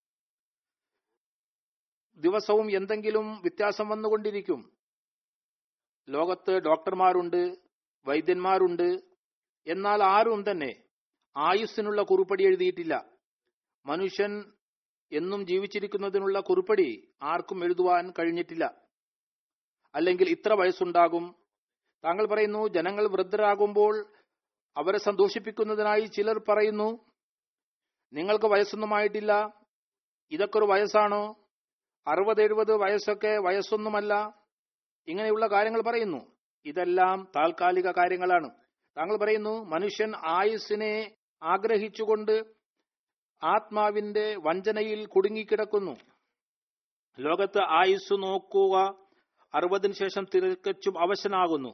ദിവസവും എന്തെങ്കിലും വ്യത്യാസം വന്നുകൊണ്ടിരിക്കും ലോകത്ത് ഡോക്ടർമാരുണ്ട് വൈദ്യന്മാരുണ്ട് എന്നാൽ ആരും തന്നെ ആയുസ്സിനുള്ള കുറിപ്പടി എഴുതിയിട്ടില്ല മനുഷ്യൻ എന്നും ജീവിച്ചിരിക്കുന്നതിനുള്ള കുറിപ്പടി ആർക്കും എഴുതുവാൻ കഴിഞ്ഞിട്ടില്ല അല്ലെങ്കിൽ ഇത്ര വയസ്സുണ്ടാകും താങ്കൾ പറയുന്നു ജനങ്ങൾ വൃദ്ധരാകുമ്പോൾ അവരെ സന്തോഷിപ്പിക്കുന്നതിനായി ചിലർ പറയുന്നു നിങ്ങൾക്ക് വയസ്സൊന്നുമായിട്ടില്ല ഇതൊക്കെ ഒരു വയസ്സാണോ അറുപത് എഴുപത് വയസ്സൊക്കെ വയസ്സൊന്നുമല്ല ഇങ്ങനെയുള്ള കാര്യങ്ങൾ പറയുന്നു ഇതെല്ലാം താൽക്കാലിക കാര്യങ്ങളാണ് താങ്കൾ പറയുന്നു മനുഷ്യൻ ആയുസ്സിനെ ആഗ്രഹിച്ചുകൊണ്ട് ആത്മാവിന്റെ വഞ്ചനയിൽ കുടുങ്ങിക്കിടക്കുന്നു ലോകത്ത് ആയുസ് നോക്കുക അറുപതിനു ശേഷം തിരക്കച്ചും അവശനാകുന്നു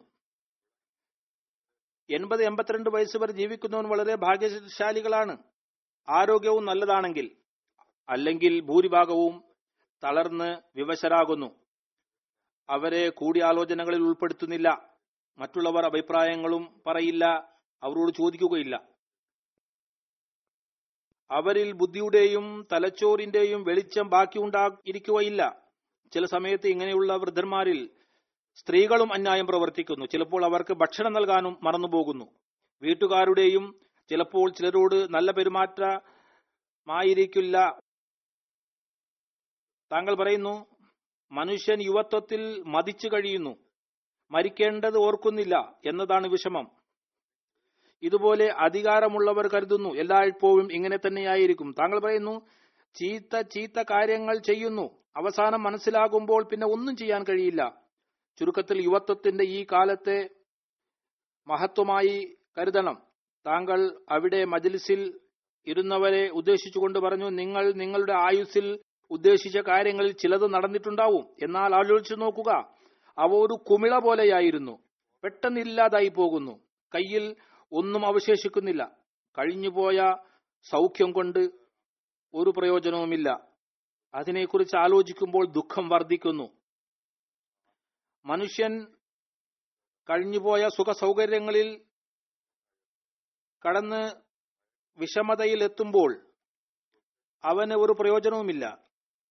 എൺപത് എൺപത്തിരണ്ട് വയസ്സ് വരെ ജീവിക്കുന്നവൻ വളരെ ഭാഗ്യശാലികളാണ് ആരോഗ്യവും നല്ലതാണെങ്കിൽ അല്ലെങ്കിൽ ഭൂരിഭാഗവും തളർന്ന് വിവശരാകുന്നു അവരെ കൂടിയാലോചനകളിൽ ഉൾപ്പെടുത്തുന്നില്ല മറ്റുള്ളവർ അഭിപ്രായങ്ങളും പറയില്ല അവരോട് ചോദിക്കുകയില്ല അവരിൽ ബുദ്ധിയുടെയും തലച്ചോറിന്റെയും വെളിച്ചം ബാക്കിയുണ്ടായിരിക്കുകയില്ല ചില സമയത്ത് ഇങ്ങനെയുള്ള വൃദ്ധന്മാരിൽ സ്ത്രീകളും അന്യായം പ്രവർത്തിക്കുന്നു ചിലപ്പോൾ അവർക്ക് ഭക്ഷണം നൽകാനും മറന്നുപോകുന്നു വീട്ടുകാരുടെയും ചിലപ്പോൾ ചിലരോട് നല്ല പെരുമാറ്റമായിരിക്കില്ല താങ്കൾ പറയുന്നു മനുഷ്യൻ യുവത്വത്തിൽ മതിച്ചു കഴിയുന്നു മരിക്കേണ്ടത് ഓർക്കുന്നില്ല എന്നതാണ് വിഷമം ഇതുപോലെ അധികാരമുള്ളവർ കരുതുന്നു എല്ലായ്പ്പോഴും ഇങ്ങനെ തന്നെയായിരിക്കും താങ്കൾ പറയുന്നു ചീത്ത ചീത്ത കാര്യങ്ങൾ ചെയ്യുന്നു അവസാനം മനസ്സിലാകുമ്പോൾ പിന്നെ ഒന്നും ചെയ്യാൻ കഴിയില്ല ചുരുക്കത്തിൽ യുവത്വത്തിന്റെ ഈ കാലത്തെ മഹത്വമായി കരുതണം താങ്കൾ അവിടെ മജ്ലിസിൽ ഇരുന്നവരെ ഉദ്ദേശിച്ചുകൊണ്ട് പറഞ്ഞു നിങ്ങൾ നിങ്ങളുടെ ആയുസ്സിൽ ഉദ്ദേശിച്ച കാര്യങ്ങളിൽ ചിലത് നടന്നിട്ടുണ്ടാവും എന്നാൽ ആലോചിച്ചു നോക്കുക അവ ഒരു കുമിള പോലെയായിരുന്നു പെട്ടെന്നില്ലാതായി പോകുന്നു കയ്യിൽ ഒന്നും അവശേഷിക്കുന്നില്ല കഴിഞ്ഞുപോയ സൗഖ്യം കൊണ്ട് ഒരു പ്രയോജനവുമില്ല അതിനെക്കുറിച്ച് ആലോചിക്കുമ്പോൾ ദുഃഖം വർദ്ധിക്കുന്നു മനുഷ്യൻ കഴിഞ്ഞുപോയ സുഖ സൗകര്യങ്ങളിൽ കടന്ന് വിഷമതയിൽ എത്തുമ്പോൾ അവന് ഒരു പ്രയോജനവുമില്ല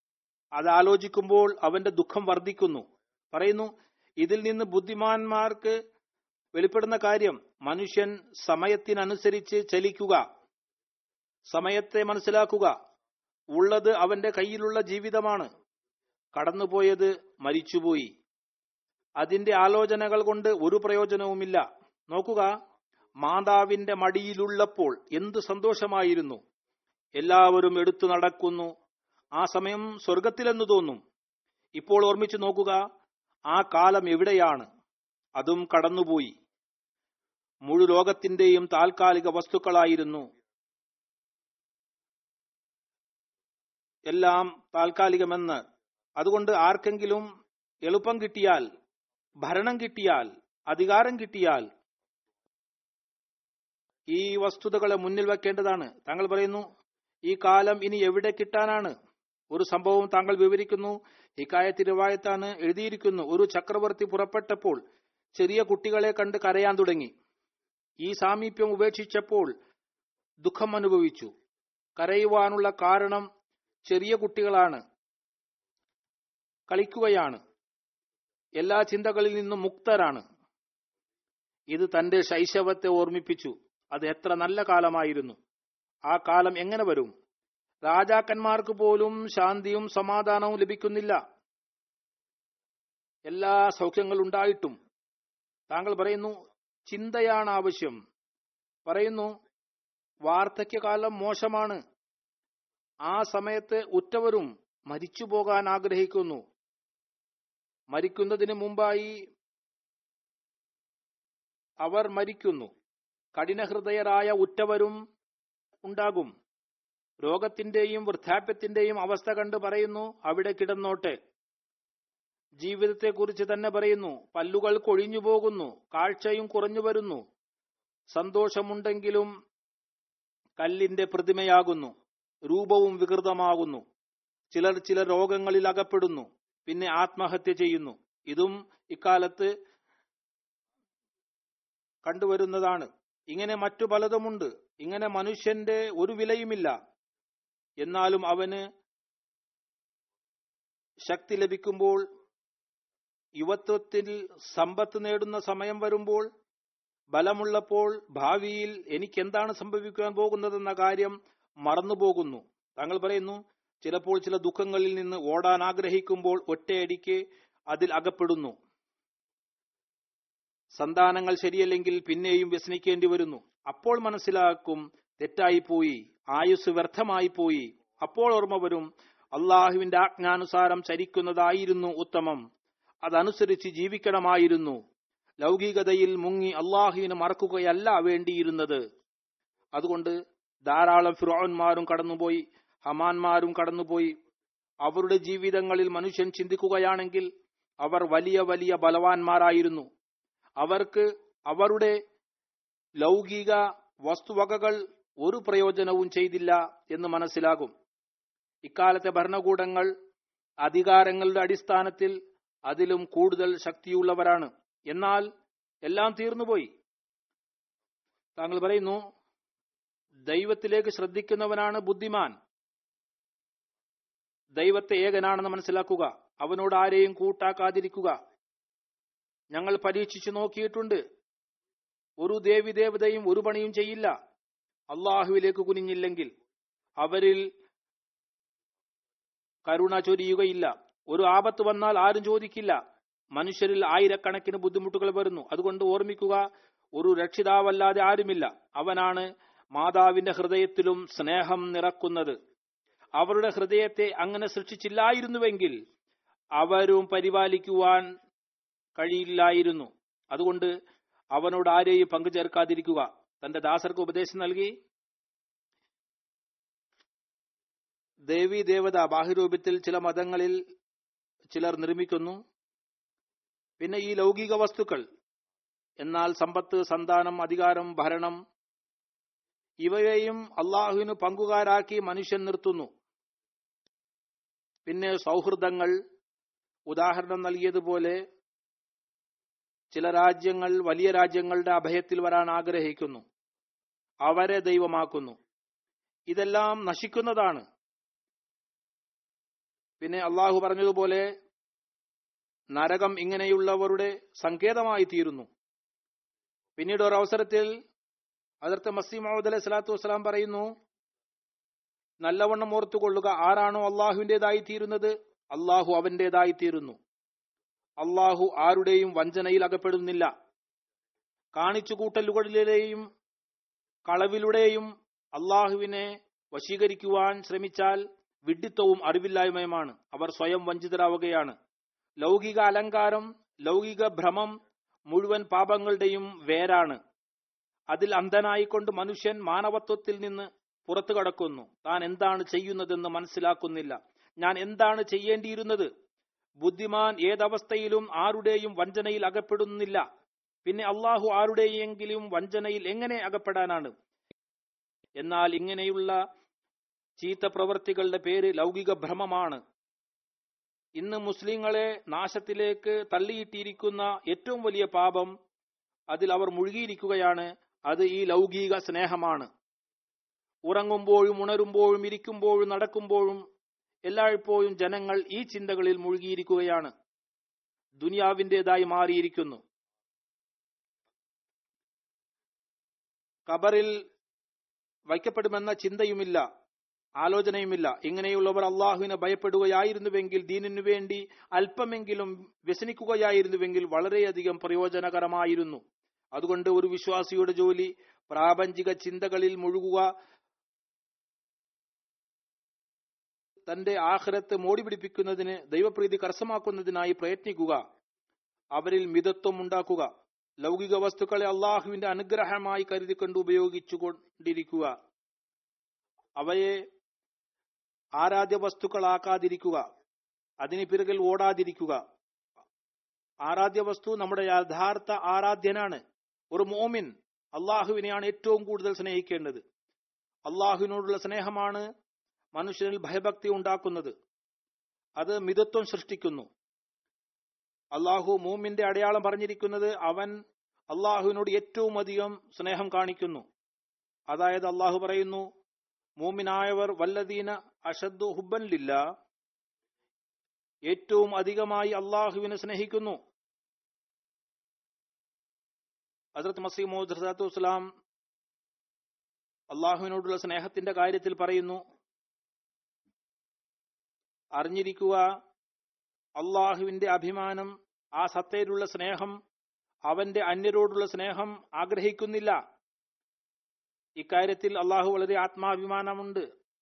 അത് ആലോചിക്കുമ്പോൾ അവന്റെ ദുഃഖം വർദ്ധിക്കുന്നു പറയുന്നു ഇതിൽ നിന്ന് ബുദ്ധിമാന്മാർക്ക് വെളിപ്പെടുന്ന കാര്യം മനുഷ്യൻ സമയത്തിനനുസരിച്ച് ചലിക്കുക സമയത്തെ മനസ്സിലാക്കുക ഉള്ളത് അവന്റെ കയ്യിലുള്ള ജീവിതമാണ് കടന്നുപോയത് മരിച്ചുപോയി അതിന്റെ ആലോചനകൾ കൊണ്ട് ഒരു പ്രയോജനവുമില്ല നോക്കുക മാതാവിന്റെ മടിയിലുള്ളപ്പോൾ എന്ത് സന്തോഷമായിരുന്നു എല്ലാവരും എടുത്തു നടക്കുന്നു ആ സമയം സ്വർഗത്തിലെന്ന് തോന്നും ഇപ്പോൾ ഓർമ്മിച്ചു നോക്കുക ആ കാലം എവിടെയാണ് അതും കടന്നുപോയി മുഴു ലോകത്തിന്റെയും താൽക്കാലിക വസ്തുക്കളായിരുന്നു എല്ലാം താൽക്കാലികമെന്ന് അതുകൊണ്ട് ആർക്കെങ്കിലും എളുപ്പം കിട്ടിയാൽ ഭരണം കിട്ടിയാൽ അധികാരം കിട്ടിയാൽ ഈ വസ്തുതകളെ മുന്നിൽ വെക്കേണ്ടതാണ് താങ്കൾ പറയുന്നു ഈ കാലം ഇനി എവിടെ കിട്ടാനാണ് ഒരു സംഭവം താങ്കൾ വിവരിക്കുന്നു ഹിക്കായത്തി രവായത്താണ് എഴുതിയിരിക്കുന്നു ഒരു ചക്രവർത്തി പുറപ്പെട്ടപ്പോൾ ചെറിയ കുട്ടികളെ കണ്ട് കരയാൻ തുടങ്ങി ഈ സാമീപ്യം ഉപേക്ഷിച്ചപ്പോൾ ദുഃഖം അനുഭവിച്ചു കരയുവാനുള്ള കാരണം ചെറിയ കുട്ടികളാണ് കളിക്കുകയാണ് എല്ലാ ചിന്തകളിൽ നിന്നും മുക്തരാണ് ഇത് തന്റെ ശൈശവത്തെ ഓർമ്മിപ്പിച്ചു അത് എത്ര നല്ല കാലമായിരുന്നു ആ കാലം എങ്ങനെ വരും രാജാക്കന്മാർക്ക് പോലും ശാന്തിയും സമാധാനവും ലഭിക്കുന്നില്ല എല്ലാ സൗഖ്യങ്ങളുണ്ടായിട്ടും താങ്കൾ പറയുന്നു ചിന്തയാണ് ആവശ്യം പറയുന്നു വാർദ്ധക്യകാലം മോശമാണ് ആ സമയത്ത് ഉറ്റവരും മരിച്ചു പോകാൻ ആഗ്രഹിക്കുന്നു മരിക്കുന്നതിന് മുമ്പായി അവർ മരിക്കുന്നു കഠിനഹൃദയരായ ഉറ്റവരും ഉണ്ടാകും രോഗത്തിന്റെയും വൃദ്ധാപ്യത്തിന്റെയും അവസ്ഥ കണ്ട് പറയുന്നു അവിടെ കിടന്നോട്ടെ ജീവിതത്തെക്കുറിച്ച് തന്നെ പറയുന്നു പല്ലുകൾ കൊഴിഞ്ഞു പോകുന്നു കാഴ്ചയും കുറഞ്ഞു വരുന്നു സന്തോഷമുണ്ടെങ്കിലും കല്ലിന്റെ പ്രതിമയാകുന്നു രൂപവും വികൃതമാകുന്നു ചിലർ ചില രോഗങ്ങളിൽ അകപ്പെടുന്നു പിന്നെ ആത്മഹത്യ ചെയ്യുന്നു ഇതും ഇക്കാലത്ത് കണ്ടുവരുന്നതാണ് ഇങ്ങനെ മറ്റു പലതുമുണ്ട് ഇങ്ങനെ മനുഷ്യന്റെ ഒരു വിലയുമില്ല എന്നാലും അവന് ശക്തി ലഭിക്കുമ്പോൾ യുവത്വത്തിൽ സമ്പത്ത് നേടുന്ന സമയം വരുമ്പോൾ ബലമുള്ളപ്പോൾ ഭാവിയിൽ എനിക്ക് എന്താണ് സംഭവിക്കാൻ പോകുന്നതെന്ന കാര്യം മറന്നുപോകുന്നു താങ്കൾ പറയുന്നു ചിലപ്പോൾ ചില ദുഃഖങ്ങളിൽ നിന്ന് ഓടാൻ ആഗ്രഹിക്കുമ്പോൾ ഒറ്റയടിക്ക് അതിൽ അകപ്പെടുന്നു സന്താനങ്ങൾ ശരിയല്ലെങ്കിൽ പിന്നെയും വ്യസനിക്കേണ്ടി വരുന്നു അപ്പോൾ മനസ്സിലാക്കും തെറ്റായിപ്പോയി ആയുസ് വ്യർത്ഥമായി പോയി അപ്പോൾ ഓർമ്മ വരും അള്ളാഹുവിന്റെ ആജ്ഞാനുസാരം ചരിക്കുന്നതായിരുന്നു ഉത്തമം അതനുസരിച്ച് ജീവിക്കണമായിരുന്നു ലൗകികതയിൽ മുങ്ങി അള്ളാഹുവിനെ മറക്കുകയല്ല വേണ്ടിയിരുന്നത് അതുകൊണ്ട് ധാരാളം ഫിറോന്മാരും കടന്നുപോയി ഹമാന്മാരും കടന്നുപോയി അവരുടെ ജീവിതങ്ങളിൽ മനുഷ്യൻ ചിന്തിക്കുകയാണെങ്കിൽ അവർ വലിയ വലിയ ബലവാന്മാരായിരുന്നു അവർക്ക് അവരുടെ ലൗകിക വസ്തുവകകൾ ഒരു പ്രയോജനവും ചെയ്തില്ല എന്ന് മനസ്സിലാകും ഇക്കാലത്തെ ഭരണകൂടങ്ങൾ അധികാരങ്ങളുടെ അടിസ്ഥാനത്തിൽ അതിലും കൂടുതൽ ശക്തിയുള്ളവരാണ് എന്നാൽ എല്ലാം തീർന്നുപോയി താങ്കൾ പറയുന്നു ദൈവത്തിലേക്ക് ശ്രദ്ധിക്കുന്നവനാണ് ബുദ്ധിമാൻ ദൈവത്തെ ഏകനാണെന്ന് മനസ്സിലാക്കുക അവനോട് ആരെയും കൂട്ടാക്കാതിരിക്കുക ഞങ്ങൾ പരീക്ഷിച്ചു നോക്കിയിട്ടുണ്ട് ഒരു ദേവി ദേവതയും ഒരു പണിയും ചെയ്യില്ല അള്ളാഹുവിലേക്ക് കുനിഞ്ഞില്ലെങ്കിൽ അവരിൽ കരുണ ചൊരിയുകയില്ല ഒരു ആപത്ത് വന്നാൽ ആരും ചോദിക്കില്ല മനുഷ്യരിൽ ആയിരക്കണക്കിന് ബുദ്ധിമുട്ടുകൾ വരുന്നു അതുകൊണ്ട് ഓർമ്മിക്കുക ഒരു രക്ഷിതാവല്ലാതെ ആരുമില്ല അവനാണ് മാതാവിന്റെ ഹൃദയത്തിലും സ്നേഹം നിറക്കുന്നത് അവരുടെ ഹൃദയത്തെ അങ്ങനെ സൃഷ്ടിച്ചില്ലായിരുന്നുവെങ്കിൽ അവരും പരിപാലിക്കുവാൻ കഴിയില്ലായിരുന്നു അതുകൊണ്ട് അവനോട് ആരെയും പങ്കുചേർക്കാതിരിക്കുക തന്റെ ദാസർക്ക് ഉപദേശം നൽകി ദേവി ദേവത ബാഹ്യരൂപത്തിൽ ചില മതങ്ങളിൽ ചിലർ നിർമ്മിക്കുന്നു പിന്നെ ഈ ലൗകിക വസ്തുക്കൾ എന്നാൽ സമ്പത്ത് സന്താനം അധികാരം ഭരണം ഇവയെയും അള്ളാഹുവിന് പങ്കുകാരാക്കി മനുഷ്യൻ നിർത്തുന്നു പിന്നെ സൗഹൃദങ്ങൾ ഉദാഹരണം നൽകിയതുപോലെ ചില രാജ്യങ്ങൾ വലിയ രാജ്യങ്ങളുടെ അഭയത്തിൽ വരാൻ ആഗ്രഹിക്കുന്നു അവരെ ദൈവമാക്കുന്നു ഇതെല്ലാം നശിക്കുന്നതാണ് പിന്നെ അള്ളാഹു പറഞ്ഞതുപോലെ നരകം ഇങ്ങനെയുള്ളവരുടെ സങ്കേതമായി തീരുന്നു പിന്നീട് ഒരു അവസരത്തിൽ അതിർത്ത് മസീം മഹമ്മദ് അലൈഹി സ്വലാത്തു വസ്സലാം പറയുന്നു നല്ലവണ്ണം ഓർത്തുകൊള്ളുക ആരാണോ അള്ളാഹുവിൻ്റെതായി തീരുന്നത് അള്ളാഹു അവന്റേതായി തീരുന്നു അള്ളാഹു ആരുടെയും വഞ്ചനയിൽ അകപ്പെടുന്നില്ല കാണിച്ചുകൂട്ടലുകളിലെയും കളവിലൂടെയും അള്ളാഹുവിനെ വശീകരിക്കുവാൻ ശ്രമിച്ചാൽ വിഡ്ഢിത്വവും അറിവില്ലായ്മയുമാണ് അവർ സ്വയം വഞ്ചിതരാവുകയാണ് ലൗകിക അലങ്കാരം ലൗകിക ഭ്രമം മുഴുവൻ പാപങ്ങളുടെയും വേരാണ് അതിൽ അന്ധനായിക്കൊണ്ട് മനുഷ്യൻ മാനവത്വത്തിൽ നിന്ന് പുറത്തു കടക്കുന്നു താൻ എന്താണ് ചെയ്യുന്നതെന്ന് മനസ്സിലാക്കുന്നില്ല ഞാൻ എന്താണ് ചെയ്യേണ്ടിയിരുന്നത് ബുദ്ധിമാൻ ഏതവസ്ഥയിലും ആരുടെയും വഞ്ചനയിൽ അകപ്പെടുന്നില്ല പിന്നെ അള്ളാഹു ആരുടെയെങ്കിലും വഞ്ചനയിൽ എങ്ങനെ അകപ്പെടാനാണ് എന്നാൽ ഇങ്ങനെയുള്ള ചീത്ത പ്രവൃത്തികളുടെ പേര് ലൗകിക ഭ്രമമാണ് ഇന്ന് മുസ്ലിങ്ങളെ നാശത്തിലേക്ക് തള്ളിയിട്ടിരിക്കുന്ന ഏറ്റവും വലിയ പാപം അതിൽ അവർ മുഴുകിയിരിക്കുകയാണ് അത് ഈ ലൗകിക സ്നേഹമാണ് ഉറങ്ങുമ്പോഴും ഉണരുമ്പോഴും ഇരിക്കുമ്പോഴും നടക്കുമ്പോഴും എല്ലായ്പ്പോഴും ജനങ്ങൾ ഈ ചിന്തകളിൽ മുഴുകിയിരിക്കുകയാണ് ദുനിയാവിൻ്റെതായി മാറിയിരിക്കുന്നു കബറിൽ വയ്ക്കപ്പെടുമെന്ന ചിന്തയുമില്ല ആലോചനയുമില്ല ഇങ്ങനെയുള്ളവർ അള്ളാഹുവിനെ ഭയപ്പെടുകയായിരുന്നുവെങ്കിൽ ദീനിനു വേണ്ടി അല്പമെങ്കിലും വ്യസനിക്കുകയായിരുന്നുവെങ്കിൽ വളരെയധികം പ്രയോജനകരമായിരുന്നു അതുകൊണ്ട് ഒരു വിശ്വാസിയുടെ ജോലി പ്രാപഞ്ചിക ചിന്തകളിൽ മുഴുകുക തന്റെ ആഹ്രത്ത് മോടി പിടിപ്പിക്കുന്നതിന് ദൈവപ്രീതി കരസ്ഥമാക്കുന്നതിനായി പ്രയത്നിക്കുക അവരിൽ മിതത്വം ഉണ്ടാക്കുക ലൗകിക വസ്തുക്കളെ അള്ളാഹുവിന്റെ അനുഗ്രഹമായി കരുതിക്കൊണ്ട് ഉപയോഗിച്ചുകൊണ്ടിരിക്കുക അവയെ ആരാധ്യ വസ്തുക്കളാക്കാതിരിക്കുക അതിന് പിറകിൽ ഓടാതിരിക്കുക ആരാധ്യ വസ്തു നമ്മുടെ യഥാർത്ഥ ആരാധ്യനാണ് ഒരു മോമിൻ അള്ളാഹുവിനെയാണ് ഏറ്റവും കൂടുതൽ സ്നേഹിക്കേണ്ടത് അള്ളാഹുവിനോടുള്ള സ്നേഹമാണ് മനുഷ്യനിൽ ഭയഭക്തി ഉണ്ടാക്കുന്നത് അത് മിതത്വം സൃഷ്ടിക്കുന്നു അള്ളാഹു മൂമിന്റെ അടയാളം പറഞ്ഞിരിക്കുന്നത് അവൻ അള്ളാഹുവിനോട് ഏറ്റവും അധികം സ്നേഹം കാണിക്കുന്നു അതായത് അള്ളാഹു പറയുന്നു മൂമിനായവർ വല്ലദീന അഷദ്ദു ഹുബൻലില്ല ഏറ്റവും അധികമായി അള്ളാഹുവിനെ സ്നേഹിക്കുന്നു ഹസരത്ത് മസീമോദ് ഹസാത്തു വസ്സലാം അള്ളാഹുവിനോടുള്ള സ്നേഹത്തിന്റെ കാര്യത്തിൽ പറയുന്നു അറിഞ്ഞിരിക്കുക അള്ളാഹുവിന്റെ അഭിമാനം ആ സത്തയിലുള്ള സ്നേഹം അവന്റെ അന്യരോടുള്ള സ്നേഹം ആഗ്രഹിക്കുന്നില്ല ഇക്കാര്യത്തിൽ അള്ളാഹു വളരെ ആത്മാഭിമാനമുണ്ട്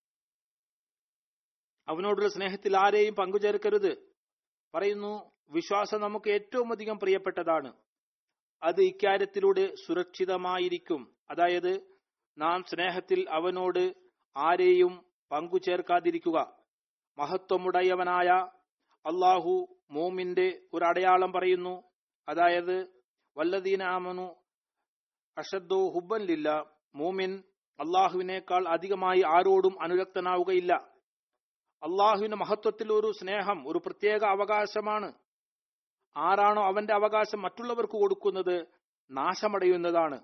അവനോടുള്ള സ്നേഹത്തിൽ ആരെയും പങ്കുചേർക്കരുത് പറയുന്നു വിശ്വാസം നമുക്ക് ഏറ്റവും അധികം പ്രിയപ്പെട്ടതാണ് അത് ഇക്കാര്യത്തിലൂടെ സുരക്ഷിതമായിരിക്കും അതായത് നാം സ്നേഹത്തിൽ അവനോട് ആരെയും പങ്കുചേർക്കാതിരിക്കുക മഹത്വമുടയവനായ അള്ളാഹു മോമിന്റെ ഒരു അടയാളം പറയുന്നു അതായത് വല്ലദീന ആമനു അഷദ്ദോ ഹുബൻലില്ല മൂമിൻ അള്ളാഹുവിനേക്കാൾ അധികമായി ആരോടും അനുരക്തനാവുകയില്ല അള്ളാഹുവിന്റെ മഹത്വത്തിൽ ഒരു സ്നേഹം ഒരു പ്രത്യേക അവകാശമാണ് ആരാണോ അവന്റെ അവകാശം മറ്റുള്ളവർക്ക് കൊടുക്കുന്നത് നാശമടയുന്നതാണ്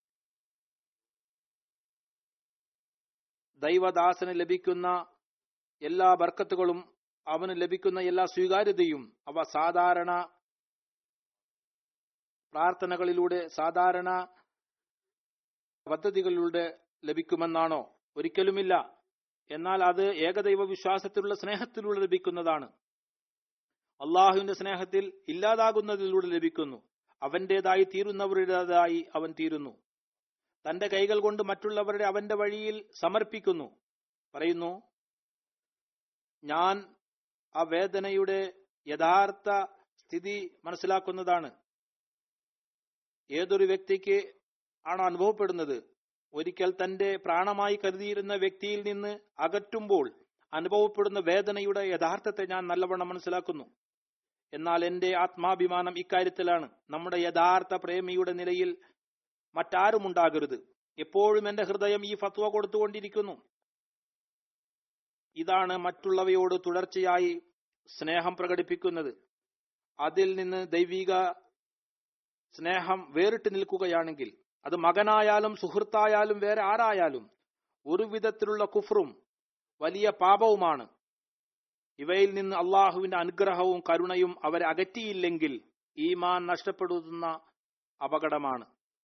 ദൈവദാസന് ലഭിക്കുന്ന എല്ലാ ബർക്കത്തുകളും അവന് ലഭിക്കുന്ന എല്ലാ സ്വീകാര്യതയും അവ സാധാരണ പ്രാർത്ഥനകളിലൂടെ സാധാരണ പദ്ധതികളിലൂടെ ലഭിക്കുമെന്നാണോ ഒരിക്കലുമില്ല എന്നാൽ അത് ഏകദൈവ വിശ്വാസത്തിലുള്ള സ്നേഹത്തിലൂടെ ലഭിക്കുന്നതാണ് അള്ളാഹുവിന്റെ സ്നേഹത്തിൽ ഇല്ലാതാകുന്നതിലൂടെ ലഭിക്കുന്നു അവന്റേതായി തീരുന്നവരുടേതായി അവൻ തീരുന്നു തന്റെ കൈകൾ കൊണ്ട് മറ്റുള്ളവരുടെ അവന്റെ വഴിയിൽ സമർപ്പിക്കുന്നു പറയുന്നു ഞാൻ ആ വേദനയുടെ യഥാർത്ഥ സ്ഥിതി മനസ്സിലാക്കുന്നതാണ് ഏതൊരു വ്യക്തിക്ക് ആണ് അനുഭവപ്പെടുന്നത് ഒരിക്കൽ തന്റെ പ്രാണമായി കരുതിയിരുന്ന വ്യക്തിയിൽ നിന്ന് അകറ്റുമ്പോൾ അനുഭവപ്പെടുന്ന വേദനയുടെ യഥാർത്ഥത്തെ ഞാൻ നല്ലവണ്ണം മനസ്സിലാക്കുന്നു എന്നാൽ എന്റെ ആത്മാഭിമാനം ഇക്കാര്യത്തിലാണ് നമ്മുടെ യഥാർത്ഥ പ്രേമിയുടെ നിലയിൽ മറ്റാരും ഉണ്ടാകരുത് എപ്പോഴും എന്റെ ഹൃദയം ഈ ഫത്വ കൊടുത്തുകൊണ്ടിരിക്കുന്നു ഇതാണ് മറ്റുള്ളവയോട് തുടർച്ചയായി സ്നേഹം പ്രകടിപ്പിക്കുന്നത് അതിൽ നിന്ന് ദൈവിക സ്നേഹം വേറിട്ട് നിൽക്കുകയാണെങ്കിൽ അത് മകനായാലും സുഹൃത്തായാലും വേറെ ആരായാലും ഒരു വിധത്തിലുള്ള കുഫറും വലിയ പാപവുമാണ് ഇവയിൽ നിന്ന് അള്ളാഹുവിന്റെ അനുഗ്രഹവും കരുണയും അവരെ അകറ്റിയില്ലെങ്കിൽ ഈമാൻ നഷ്ടപ്പെടുന്ന അപകടമാണ്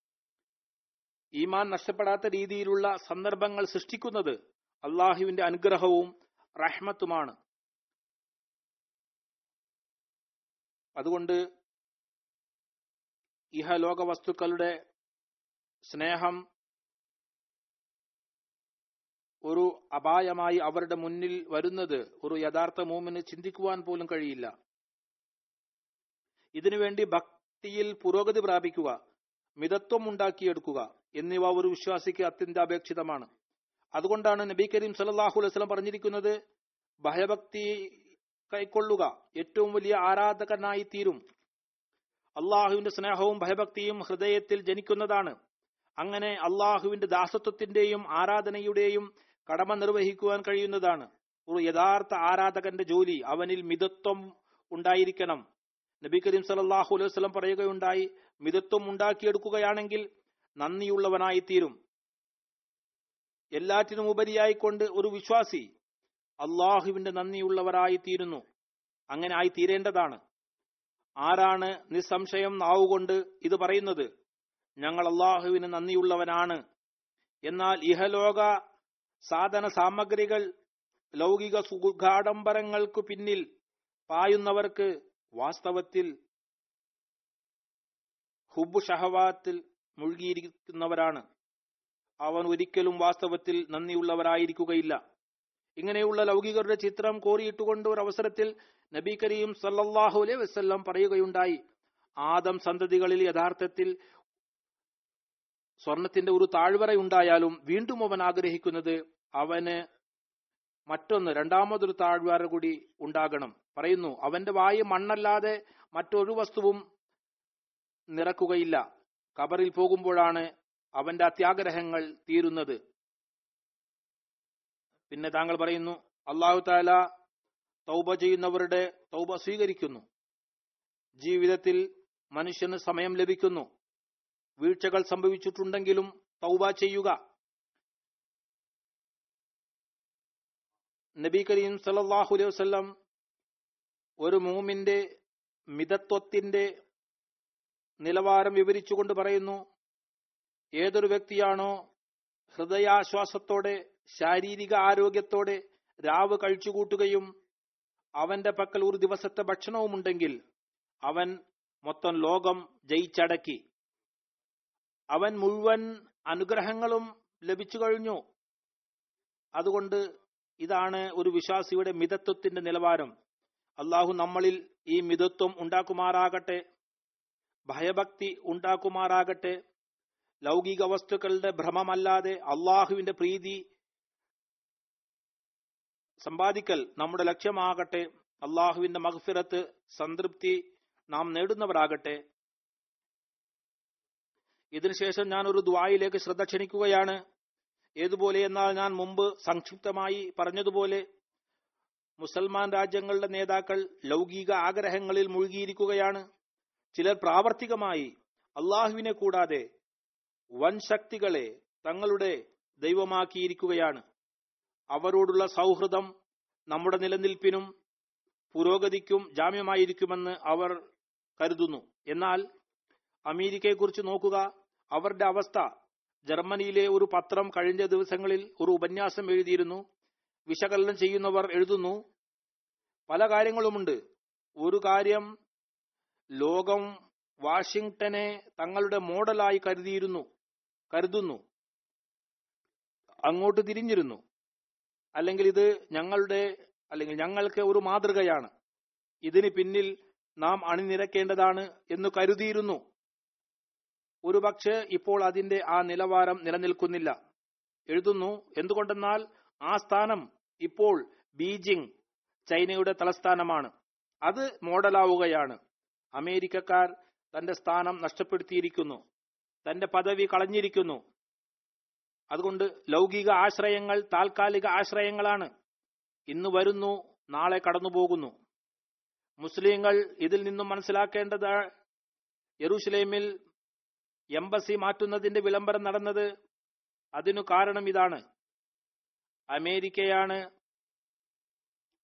ഈമാൻ നഷ്ടപ്പെടാത്ത രീതിയിലുള്ള സന്ദർഭങ്ങൾ സൃഷ്ടിക്കുന്നത് അള്ളാഹുവിന്റെ അനുഗ്രഹവും റഹ്മത്തുമാണ് അതുകൊണ്ട് ഇഹലോക വസ്തുക്കളുടെ സ്നേഹം ഒരു അപായമായി അവരുടെ മുന്നിൽ വരുന്നത് ഒരു യഥാർത്ഥ മൂമിന് ചിന്തിക്കുവാൻ പോലും കഴിയില്ല ഇതിനുവേണ്ടി ഭക്തിയിൽ പുരോഗതി പ്രാപിക്കുക മിതത്വം ഉണ്ടാക്കിയെടുക്കുക എന്നിവ ഒരു വിശ്വാസിക്ക് അത്യന്താപേക്ഷിതമാണ് അതുകൊണ്ടാണ് നബി കരീം സല്ലാഹു അലൈവലം പറഞ്ഞിരിക്കുന്നത് ഭയഭക്തി കൈക്കൊള്ളുക ഏറ്റവും വലിയ ആരാധകനായി തീരും അള്ളാഹുവിന്റെ സ്നേഹവും ഭയഭക്തിയും ഹൃദയത്തിൽ ജനിക്കുന്നതാണ് അങ്ങനെ അള്ളാഹുവിന്റെ ദാസത്വത്തിന്റെയും ആരാധനയുടെയും കടമ നിർവഹിക്കുവാൻ കഴിയുന്നതാണ് ഒരു യഥാർത്ഥ ആരാധകന്റെ ജോലി അവനിൽ മിതത്വം ഉണ്ടായിരിക്കണം നബി കരീം സലാഹു അലൈഹി വസ്ലം പറയുകയുണ്ടായി മിതത്വം ഉണ്ടാക്കിയെടുക്കുകയാണെങ്കിൽ നന്ദിയുള്ളവനായി തീരും എല്ലാറ്റിനും ഉപരിയായിക്കൊണ്ട് ഒരു വിശ്വാസി അള്ളാഹുവിന്റെ നന്ദിയുള്ളവരായി തീരുന്നു അങ്ങനെ ആയി തീരേണ്ടതാണ് ആരാണ് നിസ്സംശയം നാവുകൊണ്ട് ഇത് പറയുന്നത് ഞങ്ങൾ അള്ളാഹുവിന് നന്ദിയുള്ളവനാണ് എന്നാൽ ഇഹലോക സാധന സാമഗ്രികൾ ലൗകിക സുഖാഡംബരങ്ങൾക്കു പിന്നിൽ പായുന്നവർക്ക് വാസ്തവത്തിൽ ഹുബ് ഷഹവാത്തിൽ മുഴുകിയിരിക്കുന്നവരാണ് അവൻ ഒരിക്കലും വാസ്തവത്തിൽ നന്ദിയുള്ളവരായിരിക്കുകയില്ല ഇങ്ങനെയുള്ള ലൗകികരുടെ ചിത്രം കോറിയിട്ടുകൊണ്ട് ഒരു അവസരത്തിൽ നബി കരീം സല്ലല്ലാഹു അലൈഹി വസല്ലം പറയുകയുണ്ടായി ആദം സന്തതികളിൽ യഥാർത്ഥത്തിൽ സ്വർണത്തിന്റെ ഒരു താഴ്വര ഉണ്ടായാലും വീണ്ടും അവൻ ആഗ്രഹിക്കുന്നത് അവന് മറ്റൊന്ന് രണ്ടാമതൊരു താഴ്വര കൂടി ഉണ്ടാകണം പറയുന്നു അവന്റെ വായു മണ്ണല്ലാതെ മറ്റൊരു വസ്തുവും നിറക്കുകയില്ല കബറിൽ പോകുമ്പോഴാണ് അവന്റെ അത്യാഗ്രഹങ്ങൾ തീരുന്നത് പിന്നെ താങ്കൾ പറയുന്നു അള്ളാഹു താല തൗബ ചെയ്യുന്നവരുടെ തൗബ സ്വീകരിക്കുന്നു ജീവിതത്തിൽ മനുഷ്യന് സമയം ലഭിക്കുന്നു വീഴ്ചകൾ സംഭവിച്ചിട്ടുണ്ടെങ്കിലും തൗബ ചെയ്യുക നബി കരീം സല്ലല്ലാഹു അലൈഹി വസല്ലം ഒരു മൂമിന്റെ മിതത്വത്തിന്റെ നിലവാരം വിവരിച്ചുകൊണ്ട് പറയുന്നു ഏതൊരു വ്യക്തിയാണോ ഹൃദയാശ്വാസത്തോടെ ശാരീരിക ആരോഗ്യത്തോടെ രാവ് കഴിച്ചുകൂട്ടുകയും അവന്റെ പക്കൽ ഒരു ദിവസത്തെ ഭക്ഷണവുമുണ്ടെങ്കിൽ അവൻ മൊത്തം ലോകം ജയിച്ചടക്കി അവൻ മുഴുവൻ അനുഗ്രഹങ്ങളും ലഭിച്ചു കഴിഞ്ഞു അതുകൊണ്ട് ഇതാണ് ഒരു വിശ്വാസിയുടെ മിതത്വത്തിന്റെ നിലവാരം അള്ളാഹു നമ്മളിൽ ഈ മിതത്വം ഉണ്ടാക്കുമാറാകട്ടെ ഭയഭക്തി ഉണ്ടാക്കുമാറാകട്ടെ ലൗകിക വസ്തുക്കളുടെ ഭ്രമമല്ലാതെ അള്ളാഹുവിന്റെ പ്രീതി സമ്പാദിക്കൽ നമ്മുടെ ലക്ഷ്യമാകട്ടെ അള്ളാഹുവിന്റെ മഹ്ഫിറത്ത് സംതൃപ്തി നാം നേടുന്നവരാകട്ടെ ഇതിനുശേഷം ഞാൻ ഒരു ദ്വായിലേക്ക് ശ്രദ്ധ ക്ഷണിക്കുകയാണ് ഏതുപോലെ എന്നാൽ ഞാൻ മുമ്പ് സംക്ഷിപ്തമായി പറഞ്ഞതുപോലെ മുസൽമാൻ രാജ്യങ്ങളുടെ നേതാക്കൾ ലൗകിക ആഗ്രഹങ്ങളിൽ മുഴുകിയിരിക്കുകയാണ് ചിലർ പ്രാവർത്തികമായി അള്ളാഹുവിനെ കൂടാതെ വൻ ശക്തികളെ തങ്ങളുടെ ദൈവമാക്കിയിരിക്കുകയാണ് അവരോടുള്ള സൗഹൃദം നമ്മുടെ നിലനിൽപ്പിനും പുരോഗതിക്കും ജാമ്യമായിരിക്കുമെന്ന് അവർ കരുതുന്നു എന്നാൽ അമേരിക്കയെക്കുറിച്ച് നോക്കുക അവരുടെ അവസ്ഥ ജർമ്മനിയിലെ ഒരു പത്രം കഴിഞ്ഞ ദിവസങ്ങളിൽ ഒരു ഉപന്യാസം എഴുതിയിരുന്നു വിശകലനം ചെയ്യുന്നവർ എഴുതുന്നു പല കാര്യങ്ങളുമുണ്ട് ഒരു കാര്യം ലോകം വാഷിംഗ്ടനെ തങ്ങളുടെ മോഡലായി കരുതിയിരുന്നു കരുതുന്നു അങ്ങോട്ട് തിരിഞ്ഞിരുന്നു അല്ലെങ്കിൽ ഇത് ഞങ്ങളുടെ അല്ലെങ്കിൽ ഞങ്ങൾക്ക് ഒരു മാതൃകയാണ് ഇതിന് പിന്നിൽ നാം അണിനിരക്കേണ്ടതാണ് എന്ന് കരുതിയിരുന്നു ഒരുപക്ഷെ ഇപ്പോൾ അതിന്റെ ആ നിലവാരം നിലനിൽക്കുന്നില്ല എഴുതുന്നു എന്തുകൊണ്ടെന്നാൽ ആ സ്ഥാനം ഇപ്പോൾ ബീജിംഗ് ചൈനയുടെ തലസ്ഥാനമാണ് അത് മോഡലാവുകയാണ് അമേരിക്കക്കാർ തന്റെ സ്ഥാനം നഷ്ടപ്പെടുത്തിയിരിക്കുന്നു തന്റെ പദവി കളഞ്ഞിരിക്കുന്നു അതുകൊണ്ട് ലൗകിക ആശ്രയങ്ങൾ താൽക്കാലിക ആശ്രയങ്ങളാണ് ഇന്ന് വരുന്നു നാളെ കടന്നുപോകുന്നു മുസ്ലിങ്ങൾ ഇതിൽ നിന്നും മനസ്സിലാക്കേണ്ടത് യെറൂഷലേമിൽ എംബസി മാറ്റുന്നതിന്റെ വിളംബരം നടന്നത് അതിനു കാരണം ഇതാണ് അമേരിക്കയാണ്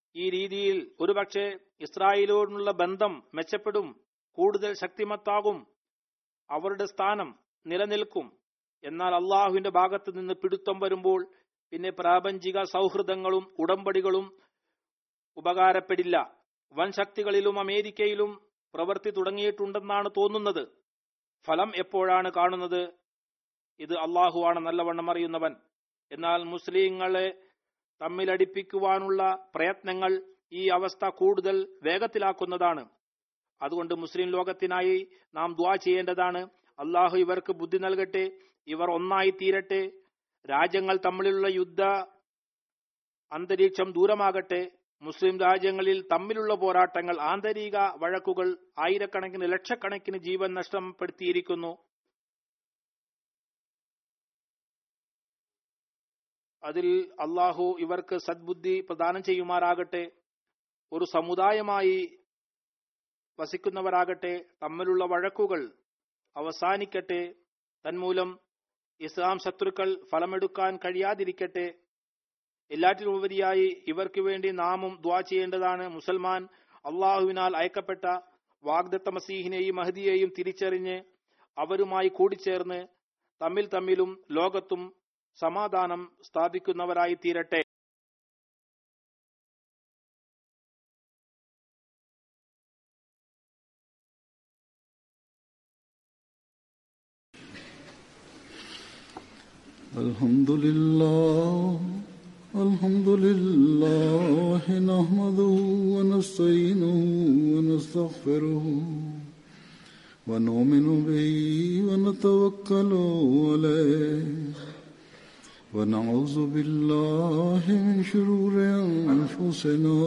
ഈ രീതിയിൽ ഒരുപക്ഷെ ഇസ്രായേലിനോടുള്ള ബന്ധം മെച്ചപ്പെടും കൂടുതൽ ശക്തിമത്താകും അവരുടെ സ്ഥാനം നിലനിൽക്കും എന്നാൽ അള്ളാഹുവിന്റെ ഭാഗത്ത് നിന്ന് പിടുത്തം വരുമ്പോൾ പിന്നെ പ്രാപഞ്ചിക സൗഹൃദങ്ങളും ഉടമ്പടികളും ഉപകാരപ്പെടില്ല വൻ ശക്തികളിലും അമേരിക്കയിലും പ്രവൃത്തി തുടങ്ങിയിട്ടുണ്ടെന്നാണ് തോന്നുന്നത് ഫലം എപ്പോഴാണ് കാണുന്നത് ഇത് അള്ളാഹുവാണ് നല്ലവണ്ണം അറിയുന്നവൻ എന്നാൽ മുസ്ലിങ്ങളെ തമ്മിലടിപ്പിക്കുവാനുള്ള പ്രയത്നങ്ങൾ ഈ അവസ്ഥ കൂടുതൽ വേഗത്തിലാക്കുന്നതാണ് അതുകൊണ്ട് മുസ്ലിം ലോകത്തിനായി നാം ദ്വാ ചെയ്യേണ്ടതാണ് അള്ളാഹു ഇവർക്ക് ബുദ്ധി നൽകട്ടെ ഇവർ ഒന്നായി തീരട്ടെ രാജ്യങ്ങൾ തമ്മിലുള്ള യുദ്ധ അന്തരീക്ഷം ദൂരമാകട്ടെ മുസ്ലിം രാജ്യങ്ങളിൽ തമ്മിലുള്ള പോരാട്ടങ്ങൾ ആന്തരിക വഴക്കുകൾ ആയിരക്കണക്കിന് ലക്ഷക്കണക്കിന് ജീവൻ നഷ്ടപ്പെടുത്തിയിരിക്കുന്നു അതിൽ അള്ളാഹു ഇവർക്ക് സദ്ബുദ്ധി പ്രദാനം ചെയ്യുമാറാകട്ടെ ഒരു സമുദായമായി വസിക്കുന്നവരാകട്ടെ തമ്മിലുള്ള വഴക്കുകൾ അവസാനിക്കട്ടെ തന്മൂലം ഇസ്ലാം ശത്രുക്കൾ ഫലമെടുക്കാൻ കഴിയാതിരിക്കട്ടെ എല്ലാറ്റിനുപരിയായി ഇവർക്ക് വേണ്ടി നാമും ദ്വാ ചെയ്യേണ്ടതാണ് മുസൽമാൻ അള്ളാഹുവിനാൽ അയക്കപ്പെട്ട വാഗ്ദത്ത മസീഹിനെയും മഹദിയെയും തിരിച്ചറിഞ്ഞ് അവരുമായി കൂടിച്ചേർന്ന് തമ്മിൽ തമ്മിലും ലോകത്തും സമാധാനം സ്ഥാപിക്കുന്നവരായി തീരട്ടെ الحمد لله الحمد لله نحمده ونستعينه ونستغفره ونؤمن به ونتوكل عليه ونعوذ بالله من شرور أنفسنا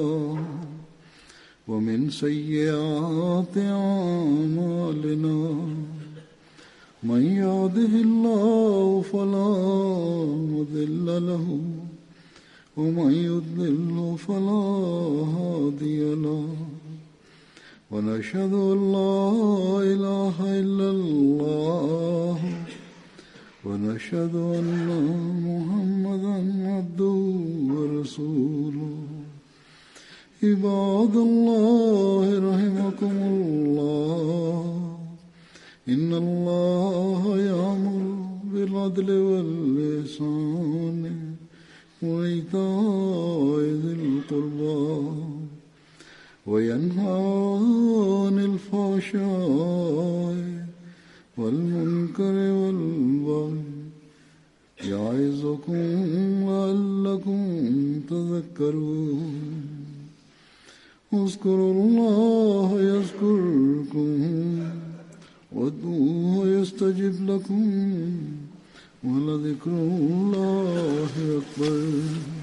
ومن سيئات أعمالنا من يهده الله فلا مضل له ومن يضلل فلا هادي له ونشهد ان لا اله الا الله ونشهد ان محمدا عبده ورسوله عباد الله رحمكم الله إن الله يأمر بالعدل واللسان وإيتاء ذي القربى وينهى عن الفحشاء والمنكر والبغي يعظكم لعلكم تذكرون اذكروا الله يذكركم وادعوه يستجب لكم ولذكر الله أكبر